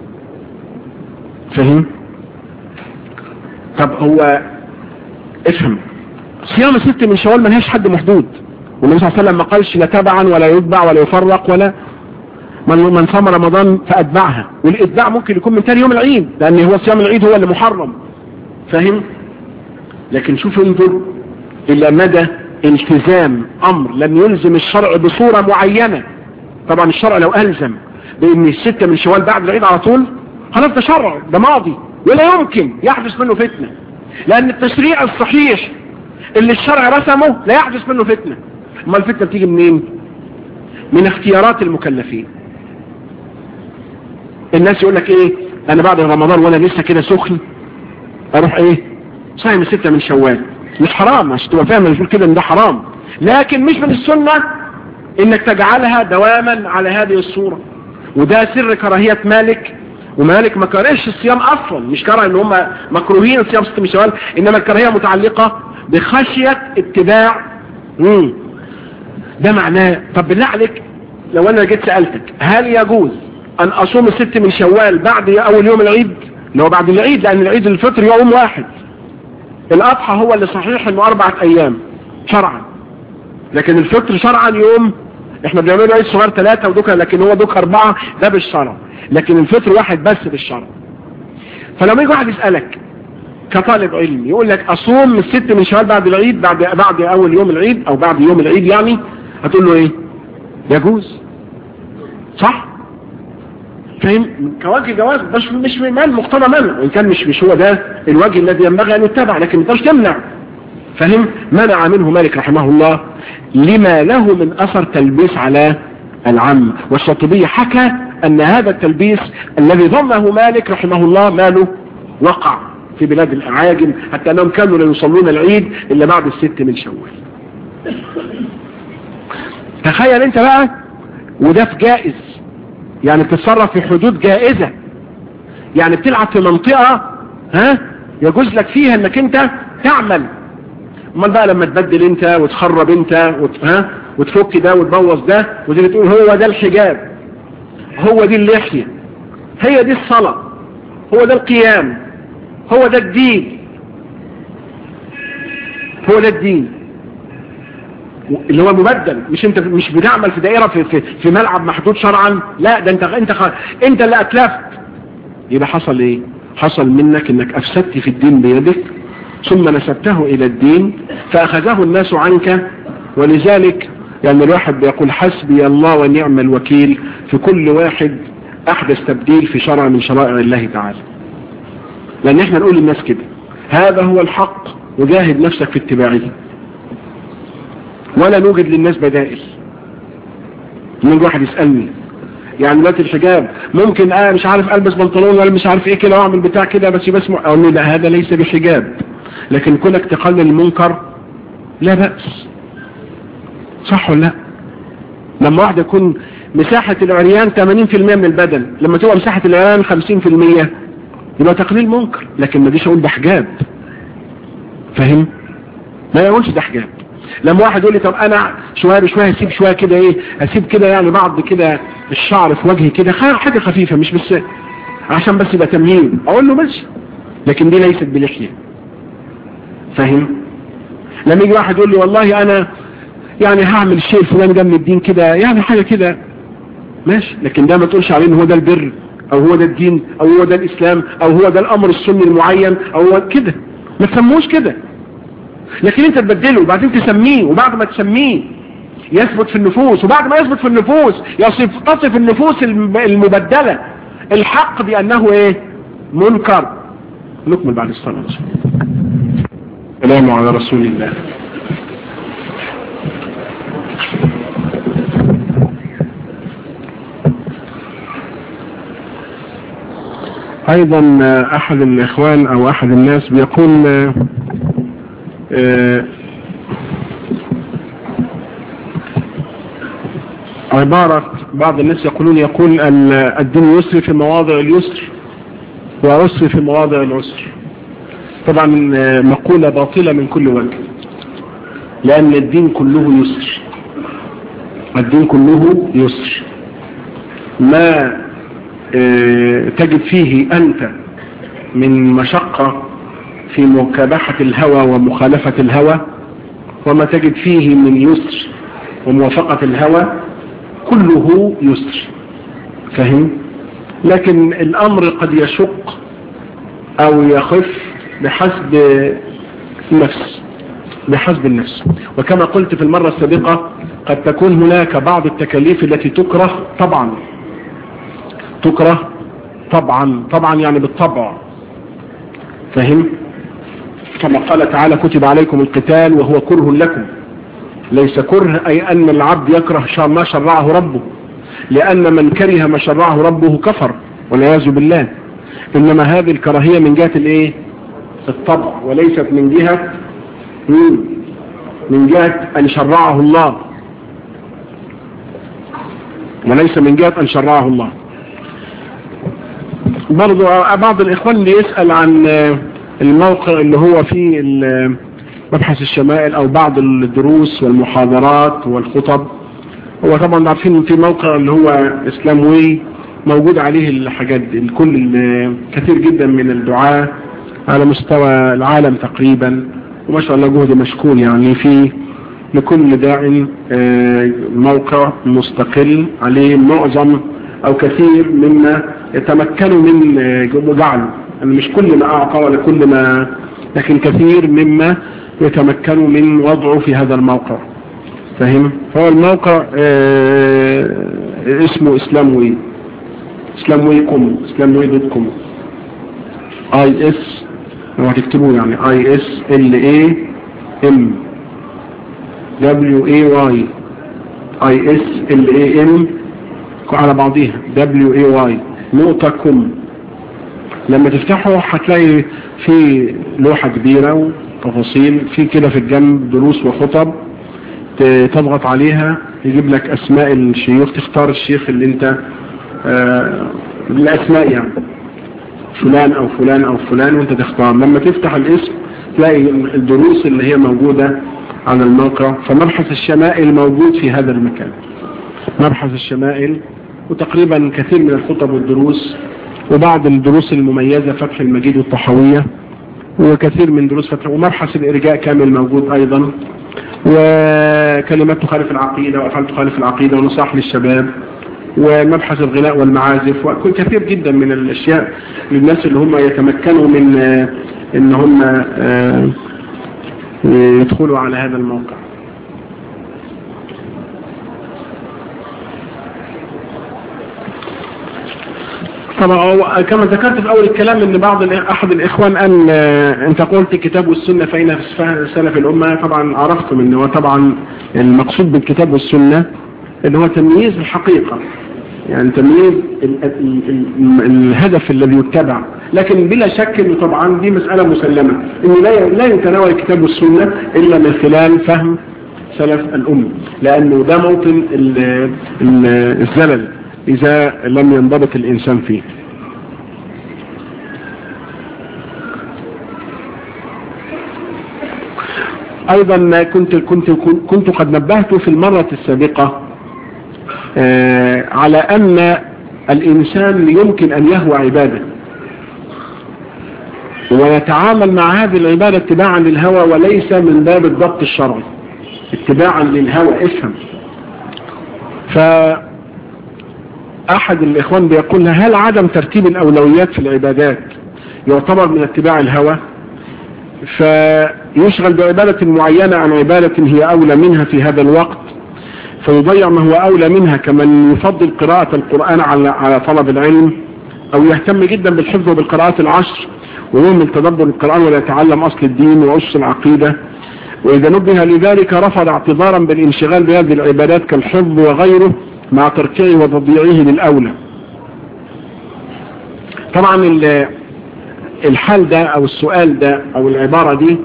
فاهم طب هو افهم صيام ست من شوال ملهاش حد محدود والنبي صلى الله عليه وسلم ما قالش لا تبعا ولا يتبع ولا يفرق ولا من من صام رمضان فأتبعها والإتباع ممكن يكون من تاني يوم العيد لأن هو صيام العيد هو اللي محرم فاهم لكن شوف انظر إلى مدى التزام أمر لم يلزم الشرع بصورة معينة طبعا الشرع لو ألزم بأن الستة من شوال بعد العيد على طول خلاص ده شرع ده ماضي ولا يمكن يحدث منه فتنة لأن التشريع الصحيح اللي الشرع رسمه لا يحدث منه فتنة ما الفتنة بتيجي منين من اختيارات المكلفين الناس يقول لك ايه انا بعد رمضان وانا لسه كده سخن اروح ايه صايم الستة من شوال مش حرام عشان تبقى فاهم مش كده ان ده حرام لكن مش من السنة انك تجعلها دواما على هذه الصورة وده سر كراهية مالك ومالك ما كرهش الصيام اصلا مش كره ان هم مكروهين صيام ست من شوال انما الكراهية متعلقة بخشية اتباع مم. ده معناه طب بالله عليك لو انا جيت سألتك هل يجوز ان اصوم الست من شوال بعد اول يوم العيد اللي هو بعد العيد لان العيد الفطر يوم واحد الاضحى هو اللي صحيح انه اربعة ايام شرعا لكن الفطر شرعا يوم احنا بنعمله عيد صغير ثلاثة ودوكا لكن هو دوكا اربعة ده بالشرع لكن الفطر واحد بس بالشرع فلما يجي واحد يسألك كطالب علم يقول لك اصوم الست من شوال بعد العيد بعد بعد اول يوم العيد او بعد يوم العيد يعني هتقول له ايه يجوز صح فاهم كوجه جواز مش مش مال مقتضى منع وان كان مش مش هو ده الوجه الذي ينبغي ان يتبع لكن ما تمنع فهم منع منه مالك رحمه الله لما له من اثر تلبيس على العم والشاطبي حكى ان هذا التلبيس الذي ظنه مالك رحمه الله ماله وقع في بلاد الاعاجم حتى انهم كانوا لا يصلون العيد الا بعد الست من شوال تخيل انت بقى وده في جائز يعني بتتصرف في حدود جائزة يعني بتلعب في منطقة ها يجوز لك فيها انك انت تعمل امال بقى لما تبدل انت وتخرب انت وت... ها وتفك ده وتبوظ ده وتيجي تقول هو ده الحجاب هو دي اللحية هي دي الصلاة هو ده القيام هو ده الدين هو ده الدين اللي هو مبدل مش انت مش بتعمل في دائره في, في, في ملعب محدود شرعا لا ده انت انت خ... انت اللي اتلفت يبقى حصل ايه حصل منك انك افسدت في الدين بيدك ثم نسبته الى الدين فاخذه الناس عنك ولذلك يعني الواحد بيقول حسبي الله ونعم الوكيل في كل واحد احدث تبديل في شرع من شرائع الله تعالى لان احنا نقول للناس كده هذا هو الحق وجاهد نفسك في اتباعه ولا نوجد للناس بدائل من واحد يسألني يعني دلوقتي الحجاب ممكن اه مش عارف البس بنطلون ولا مش عارف ايه كده واعمل بتاع كده بس بس اقول له لا هذا ليس بحجاب لكن كونك تقلل المنكر لا بأس صح ولا لا لما واحد يكون مساحة العريان 80% من البدن لما تبقى مساحة العريان 50% يبقى تقليل منكر لكن ما ديش اقول ده حجاب فاهم ما يقولش ده حجاب لما واحد يقول لي طب انا شويه بشويه هسيب شويه كده ايه هسيب كده يعني بعض كده الشعر في وجهي كده حاجه خفيفه مش بس عشان بس يبقى تمهيد اقول له ماشي لكن دي ليست بلحيه فاهم لما يجي واحد يقول لي والله انا يعني هعمل الشيء الفلاني ده من الدين كده يعني حاجه كده ماشي لكن ده ما تقولش عليه ان هو ده البر او هو ده الدين او هو ده الاسلام او هو ده الامر السني المعين او هو كده ما تسموش كده لكن انت تبدله وبعدين تسميه وبعد ما تسميه يثبت في النفوس وبعد ما يثبت في النفوس يصف تصف النفوس المبدلة الحق بأنه ايه منكر نكمل بعد الصلاة السلام على رسول الله ايضا احد الاخوان او احد الناس بيقول عبارة بعض الناس يقولون يقول الدين يسر في مواضع اليسر وعسر في مواضع العسر طبعا مقولة باطلة من كل وجه لأن الدين كله يسر الدين كله يسر ما تجد فيه أنت من مشقة في مكابحة الهوى ومخالفة الهوى وما تجد فيه من يسر وموافقة الهوى كله يسر فهم لكن الأمر قد يشق أو يخف بحسب النفس بحسب النفس وكما قلت في المرة السابقة قد تكون هناك بعض التكاليف التي تكره طبعا تكره طبعا طبعا يعني بالطبع فهم كما قال تعالى كتب عليكم القتال وهو كره لكم ليس كره أي أن العبد يكره ما شرعه ربه لأن من كره ما شرعه ربه كفر والعياذ بالله إنما هذه الكراهية من جهة الإيه الطبع وليست من جهة من جهة أن شرعه الله وليس من جهة أن شرعه الله برضو بعض الإخوان اللي يسأل عن الموقع اللي هو فيه مبحث الشمائل او بعض الدروس والمحاضرات والخطب هو طبعا عارفين في موقع اللي هو اسلام وي موجود عليه الحاجات دي الكل كثير جدا من الدعاة على مستوى العالم تقريبا وما شاء الله جهد مشكور يعني في لكل داع موقع مستقل عليه معظم او كثير مما يتمكنوا من جعله يعني مش كل ما اعطى ولا كل ما لكن كثير مما يتمكنوا من وضعه في هذا الموقع فهم فهو الموقع اه اسمه اسلام وي اسلام واي كوم اسلام واي دوت كوم اي اس لو هتكتبوه يعني اي اس ال اي ام دبليو اي واي اي اس ال اي ام على بعضيها دبليو اي واي نقطة كوم لما تفتحه هتلاقي في لوحة كبيرة وتفاصيل في كده في الجنب دروس وخطب تضغط عليها يجيب لك اسماء الشيوخ تختار الشيخ اللي انت آه الاسماء يعني فلان او فلان او فلان وانت تختار لما تفتح الاسم تلاقي الدروس اللي هي موجودة على الموقع فمبحث الشمائل موجود في هذا المكان مبحث الشمائل وتقريبا كثير من الخطب والدروس وبعض الدروس المميزة فتح المجيد والطحوية وكثير من دروس فتح ومبحث الإرجاء كامل موجود أيضا وكلمات تخالف العقيدة وأفعال تخالف العقيدة ونصاح للشباب ومبحث الغناء والمعازف وكل كثير جدا من الأشياء للناس اللي هم يتمكنوا من ان هم يدخلوا على هذا الموقع طبعا كما ذكرت في اول الكلام ان بعض احد الاخوان ان انت قلت الكتاب والسنة فإن في سلف الامة طبعا عرفتم ان هو طبعا المقصود بالكتاب والسنة اللي هو تمييز الحقيقة يعني تمييز ال ال ال الهدف الذي يتبع لكن بلا شك انه طبعا دي مسألة مسلمة انه لا لا يتناول الكتاب والسنة الا من خلال فهم سلف الأمة لأنه ده موطن الزلل إذا لم ينضبط الإنسان فيه أيضا كنت كنت كنت قد نبهت في المرة السابقة على أن الإنسان يمكن أن يهوى عبادة ويتعامل مع هذه العبادة اتباعا للهوى وليس من باب الضبط الشرعي اتباعا للهوى افهم فأحد الإخوان بيقول هل عدم ترتيب الأولويات في العبادات يعتبر من اتباع الهوى فيشغل بعبادة معينة عن عبادة هي أولى منها في هذا الوقت فيضيع ما هو أولى منها كمن يفضل قراءة القرآن على على طلب العلم أو يهتم جدا بالحفظ وبالقراءات العشر ويؤمن تدبر القرآن ولا يتعلم أصل الدين وأسس العقيدة وإذا نبه لذلك رفض اعتذارا بالانشغال بهذه العبادات كالحفظ وغيره مع تركيعه وتضييعه للأولى طبعا الحال ده أو السؤال ده أو العبارة دي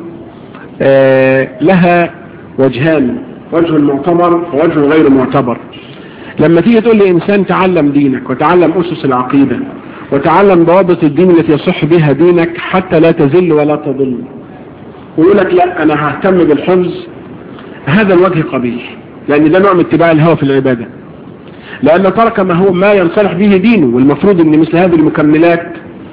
لها وجهان وجه معتبر ووجه غير معتبر لما تيجي تقول لإنسان تعلم دينك وتعلم أسس العقيدة وتعلم ضوابط الدين التي يصح بها دينك حتى لا تزل ولا تضل ويقول لك لا أنا ههتم بالحفظ هذا الوجه قبيح لأن ده نوع من اتباع الهوى في العبادة لأن ترك ما هو ما ينصلح به دينه والمفروض أن مثل هذه المكملات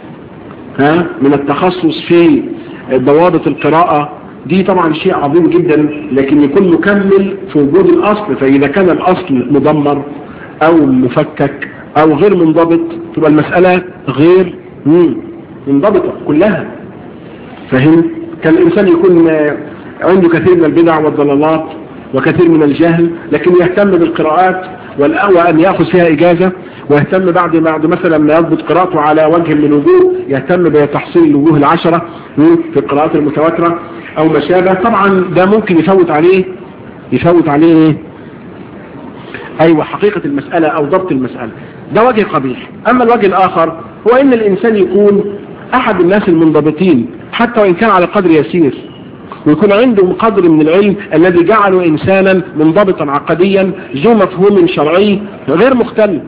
ها من التخصص في ضوابط القراءة دي طبعا شيء عظيم جدا لكن يكون مكمل في وجود الأصل فإذا كان الأصل مدمر أو مفكك أو غير منضبط تبقى المسألة غير منضبطة كلها فهم كان الإنسان يكون عنده كثير من البدع والضلالات وكثير من الجهل لكن يهتم بالقراءات وأن يأخذ فيها إجازة ويهتم بعد بعد مثلا ما يضبط قراءته على وجه من الوجوه يهتم بتحصيل الوجوه العشرة في القراءات المتواترة أو ما شابه طبعا ده ممكن يفوت عليه يفوت عليه أيوة حقيقة المسألة أو ضبط المسألة ده وجه قبيح أما الوجه الآخر هو أن الإنسان يكون أحد الناس المنضبطين حتى وإن كان على قدر يسير ويكون عنده قدر من العلم الذي جعله إنسانا منضبطا عقديا ذو مفهوم شرعي غير مختل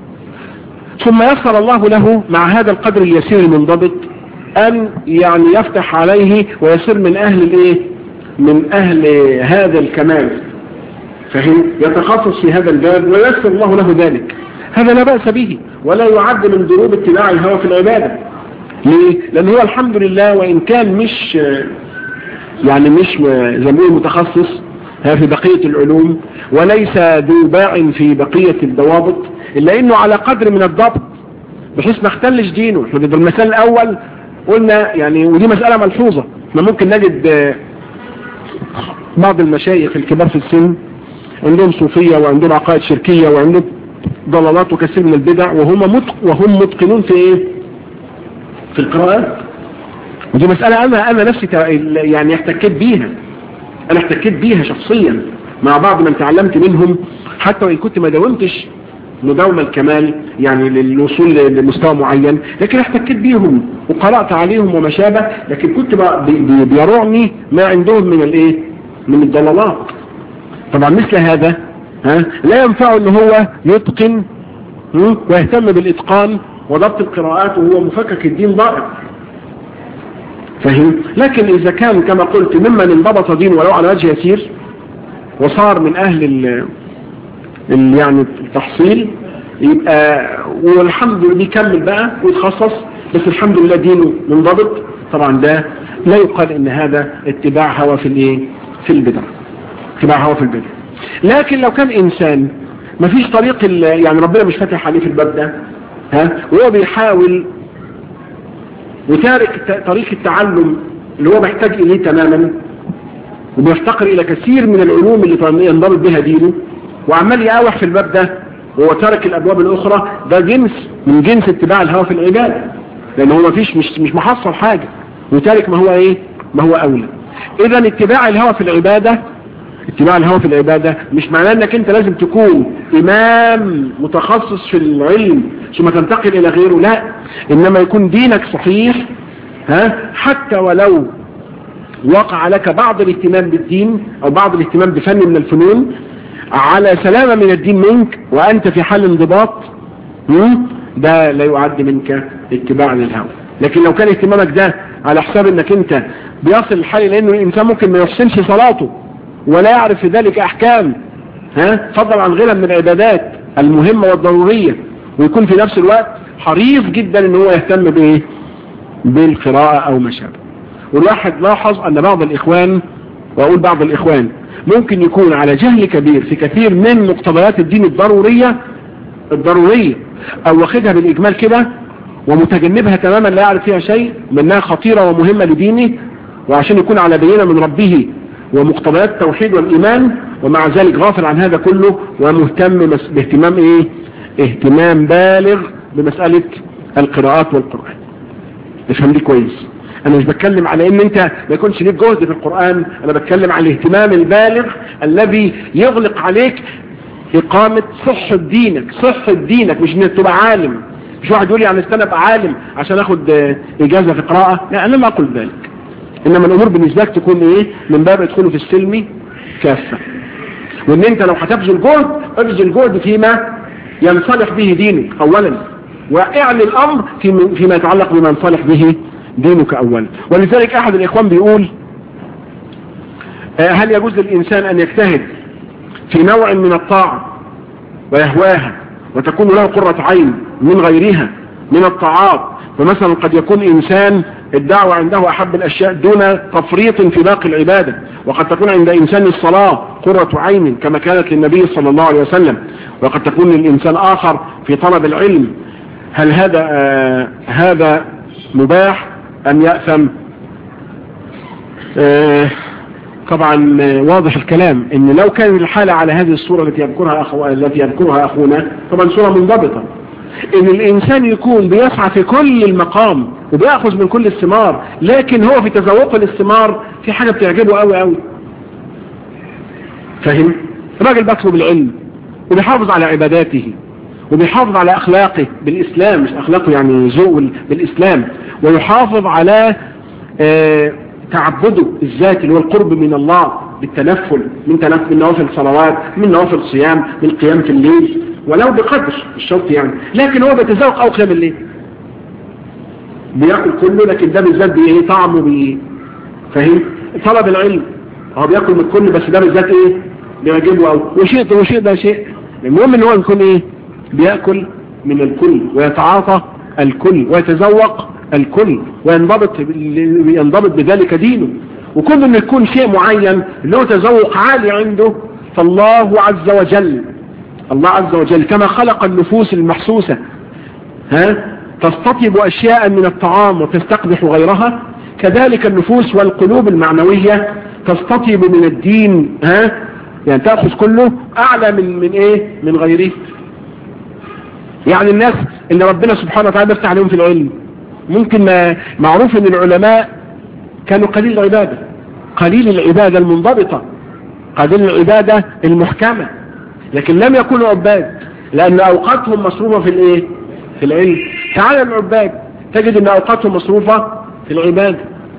ثم يسر الله له مع هذا القدر اليسير المنضبط أن يعني يفتح عليه ويصير من أهل الإيه من أهل هذا الكمال فهم يتخصص في هذا الباب ويسر الله له ذلك هذا لا بأس به ولا يعد من ضروب اتباع الهوى في العبادة ليه؟ لأن هو الحمد لله وإن كان مش يعني مش زي ما متخصص في بقية العلوم وليس ذو باع في بقية الضوابط إلا إنه على قدر من الضبط بحيث ما اختلش دينه احنا في المثال الأول قلنا يعني ودي مسألة ملحوظة احنا ممكن نجد بعض المشايخ الكبار في السن عندهم صوفية وعندهم عقائد شركية وعندهم ضلالات وكثير من البدع وهم متق وهم متقنون في ايه في القراءات ودي مسألة انا انا نفسي يعني احتكيت بيها انا احتكيت بيها شخصيا مع بعض من تعلمت منهم حتى وان كنت ما داومتش مداومة الكمال يعني للوصول لمستوى معين لكن احتكيت بيهم وقرأت عليهم وما شابه لكن كنت بيرعني ما عندهم من الايه من الضلالات طبعا مثل هذا ها لا ينفع ان هو يتقن ويهتم بالاتقان وضبط القراءات وهو مفكك الدين ضائع فهم لكن اذا كان كما قلت ممن انضبط دين ولو على وجه يسير وصار من اهل ال ال يعني التحصيل يبقى والحمد لله يكمل بقى ويتخصص بس الحمد لله دينه منضبط طبعا ده لا يقال ان هذا اتباع هوى في الايه في البدع اتباع هوى في البدع لكن لو كان انسان ما فيش طريق يعني ربنا مش فاتح عليه في الباب ده ها وهو بيحاول وتارك طريق التعلم اللي هو محتاج اليه تماما وبيفتقر الى كثير من العلوم اللي ينضبط بها دينه وعمال يقاوح في الباب ده وهو تارك الابواب الاخرى ده جنس من جنس اتباع الهوى في العباده لان هو ما فيش مش مش محصل حاجه وتارك ما هو ايه ما هو اولى اذا اتباع الهوى في العباده اتباع الهوى في العبادة مش معناه انك انت لازم تكون امام متخصص في العلم ثم تنتقل الى غيره لا انما يكون دينك صحيح ها حتى ولو وقع لك بعض الاهتمام بالدين او بعض الاهتمام بفن من الفنون على سلامة من الدين منك وانت في حال انضباط ده لا يعد منك اتباع للهوى لكن لو كان اهتمامك ده على حساب انك انت بيصل الحال لانه الانسان ممكن ما يحسنش صلاته ولا يعرف في ذلك احكام ها فضل عن غيرها من العبادات المهمة والضرورية ويكون في نفس الوقت حريص جدا ان هو يهتم بايه بالقراءة او ما شابه والواحد لاحظ ان بعض الاخوان واقول بعض الاخوان ممكن يكون على جهل كبير في كثير من مقتضيات الدين الضرورية الضرورية او واخدها بالاجمال كده ومتجنبها تماما لا يعرف فيها شيء منها خطيرة ومهمة لدينه وعشان يكون على بينة من ربه ومقتضيات التوحيد والإيمان ومع ذلك غافل عن هذا كله ومهتم باهتمام ايه اهتمام بالغ بمسألة القراءات والقرآن افهم دي كويس انا مش بتكلم على ان انت ما يكونش ليك جهد في القرآن انا بتكلم على الاهتمام البالغ الذي يغلق عليك اقامة صحة دينك صحة دينك مش انك تبقى عالم مش واحد يقول لي يعني استنى ابقى عالم عشان اخد اجازة في قراءة لا انا ما اقول ذلك انما الامور بالنسبة لك تكون ايه من باب ادخله في السلم كافة وان انت لو هتبذل جهد ابذل جهد فيما ينصلح به دينك اولا واعلي الامر فيما يتعلق بما ينصلح به دينك اولا ولذلك احد الاخوان بيقول هل يجوز للانسان ان يجتهد في نوع من الطاعة ويهواها وتكون له قرة عين من غيرها من الطاعات فمثلا قد يكون انسان الدعوة عنده احب الاشياء دون تفريط في باقي العبادة وقد تكون عند انسان الصلاة قرة عين كما كانت للنبي صلى الله عليه وسلم وقد تكون للانسان اخر في طلب العلم هل هذا آه هذا مباح ام يأثم آه طبعا واضح الكلام ان لو كان الحالة على هذه الصورة التي يذكرها أخو... التي يذكرها اخونا طبعا صورة منضبطة ان الانسان يكون بيسعى في كل المقام وبيأخذ من كل الثمار لكن هو في تذوق الثمار في حاجة بتعجبه قوي قوي فاهم راجل بيطلب العلم وبيحافظ على عباداته وبيحافظ على اخلاقه بالاسلام مش اخلاقه يعني ذوق بالاسلام ويحافظ على آه تعبده الذاتي اللي هو القرب من الله بالتنفل من تنفل من نوافل الصلوات من نوافل الصيام من قيام في الليل ولو بقدر الشرط يعني لكن هو بيتذوق او قيام الليل بياكل كله لكن ده بالذات بايه طعمه بايه فاهم طلب العلم هو بياكل من كله بس ده بالذات ايه بيعجبه او وشيء ده وشيء ده شيء المهم ان هو يكون ايه بياكل من الكل ويتعاطى الكل ويتذوق الكل وينضبط ينضبط بذلك دينه وكل ان يكون شيء معين له تذوق عالي عنده فالله عز وجل الله عز وجل كما خلق النفوس المحسوسة ها تستطيب اشياء من الطعام وتستقبح غيرها كذلك النفوس والقلوب المعنوية تستطيب من الدين ها يعني تأخذ كله اعلى من من ايه من غيره يعني الناس اللي ربنا سبحانه وتعالى يفتح عليهم في العلم ممكن ما معروف ان العلماء كانوا قليل العبادة قليل العبادة المنضبطة قليل العبادة المحكمة لكن لم يكونوا عباد لان اوقاتهم مصروفة في الايه في العلم تعالى العباد تجد ان اوقاتهم مصروفة في العبادة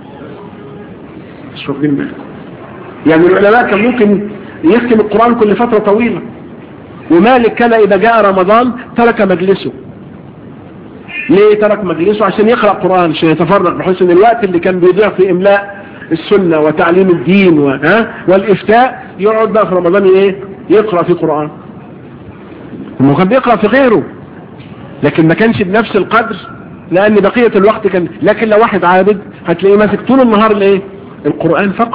مش واخدين بالك يعني العلماء كان ممكن يختم القرآن كل فترة طويلة ومالك كان إذا جاء رمضان ترك مجلسه ليه ترك مجلسه عشان يقرأ قرآن عشان يتفرغ بحيث ان الوقت اللي كان بيضيع في إملاء السنة وتعليم الدين و... ها؟ والإفتاء يقعد بقى في رمضان ايه يقرأ في قرآن هو كان بيقرأ في غيره لكن ما كانش بنفس القدر لأن بقية الوقت كان لكن لو واحد عابد هتلاقيه ماسك طول النهار الايه القرآن فقط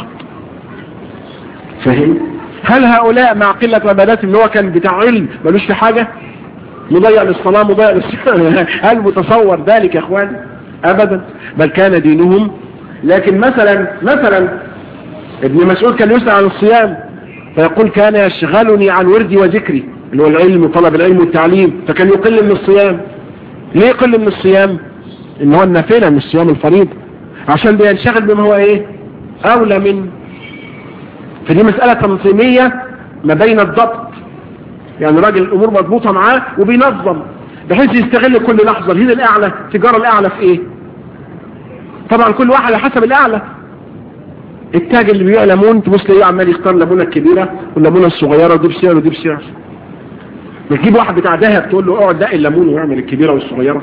فهم هل هؤلاء مع قلة عبادات اللي هو كان بتاع علم ملوش في حاجة مضيع للصلاة مضيع للصلاة هل متصور ذلك يا اخوان ابدا بل كان دينهم لكن مثلا مثلا ابن مسعود كان يسأل عن الصيام فيقول كان يشغلني عن وردي وذكري اللي هو العلم وطلب العلم والتعليم فكان يقل من الصيام ليه يقل من الصيام ان هو النافلة من الصيام الفريض عشان بينشغل بما هو ايه اولى من فدي مسألة تنظيمية ما بين الضبط يعني راجل الامور مضبوطة معاه وبينظم بحيث يستغل كل لحظة الهيد الاعلى تجارة الاعلى في ايه طبعا كل واحد على حسب الاعلى التاجر اللي بيبيع ليمون تبص تلاقيه عمال يختار الليمونه الكبيره والليمونه الصغيره ودي بسعر ودي بسعر بتجيب واحد بتاع دهب تقول له اقعد دقي الليمون واعمل الكبيره والصغيره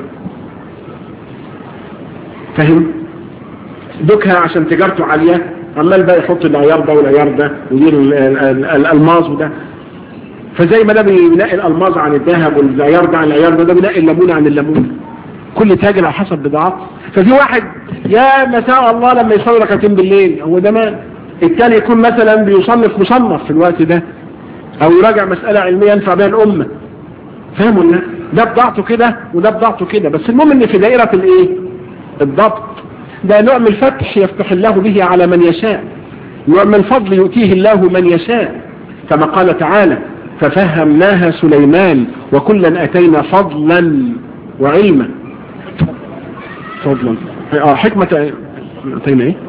فاهم دوكها عشان تجارته عاليه عمال بقى يحط العيار ده والعيار ده ويدير الالماظ وده فزي ما ده بينقي الالماظ عن الذهب والعيار ده عن العيار ده ده بينقي الليمون عن الليمون كل تاجر على حسب بضاعته ففي واحد يا مساء الله لما يصلي ركعتين بالليل هو ده مال التاني يكون مثلا بيصنف مصنف في الوقت ده او يراجع مسألة علمية ينفع بها الامة فاهموا ولا ده بضاعته كده وده بضاعته كده بس المهم ان في دائرة الايه الضبط ده نوع من الفتح يفتح الله به على من يشاء نوع من الفضل يؤتيه الله من يشاء كما قال تعالى ففهمناها سليمان وكلا اتينا فضلا وعلما فضلا اه حكمة اتينا ايه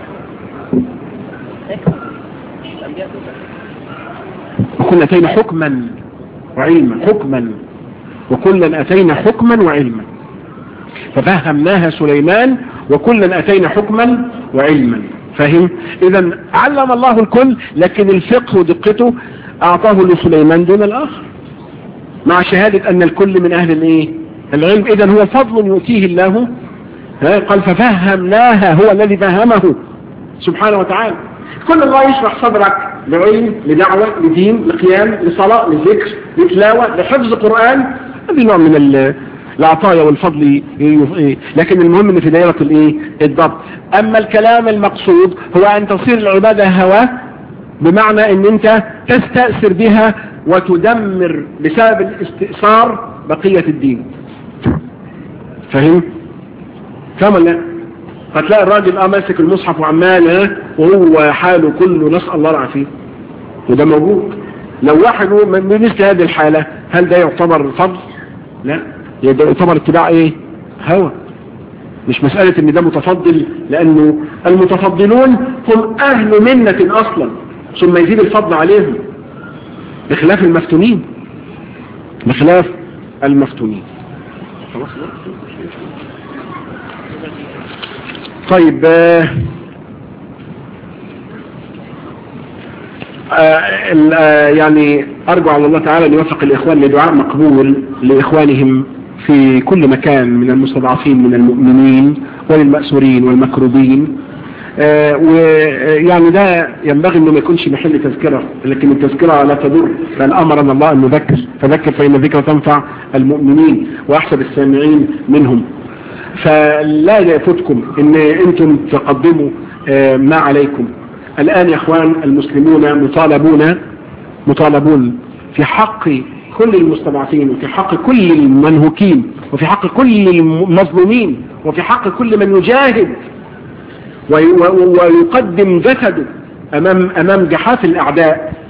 وكلا اتينا حكما وعلما حكما وكلا اتينا حكما وعلما ففهمناها سليمان وكلا اتينا حكما وعلما فهم اذا علم الله الكل لكن الفقه ودقته اعطاه لسليمان دون الاخر مع شهادة ان الكل من اهل الايه العلم اذا هو فضل يؤتيه الله قال ففهمناها هو الذي فهمه سبحانه وتعالى كل الله يشرح صدرك لعلم لدعوة لدين لقيام لصلاة لذكر لتلاوة لحفظ قرآن هذه نوع من العطايا والفضل لكن المهم ان في دائرة الايه الضبط اما الكلام المقصود هو ان تصير العبادة هوى بمعنى ان انت تستأثر بها وتدمر بسبب الاستئثار بقية الدين فهم كما لا فتلاقي الراجل اه ماسك المصحف وعمال ها وهو حاله كله نسأل الله العافية وده موجود لو واحد من مثل هذه الحالة هل ده يعتبر فضل لا ده يعتبر اتباع ايه هوى مش مسألة ان ده متفضل لانه المتفضلون هم اهل منة اصلا ثم يزيد الفضل عليهم بخلاف المفتونين بخلاف المفتونين طيب آه آه يعني أرجو على الله تعالى أن يوفق الإخوان لدعاء مقبول لإخوانهم في كل مكان من المستضعفين من المؤمنين وللمأسورين والمكروبين آه ويعني ده ينبغي انه ما يكونش محل تذكرة لكن التذكرة لا تضر بل امرنا الله ان نذكر فذكر فان الذكرى تنفع المؤمنين واحسب السامعين منهم فلا يفوتكم ان انتم تقدموا آه ما عليكم الان يا اخوان المسلمون مطالبون مطالبون في حق كل المستضعفين وفي حق كل المنهوكين وفي حق كل المظلومين وفي حق كل من يجاهد ويقدم جسده امام امام جحاف الاعداء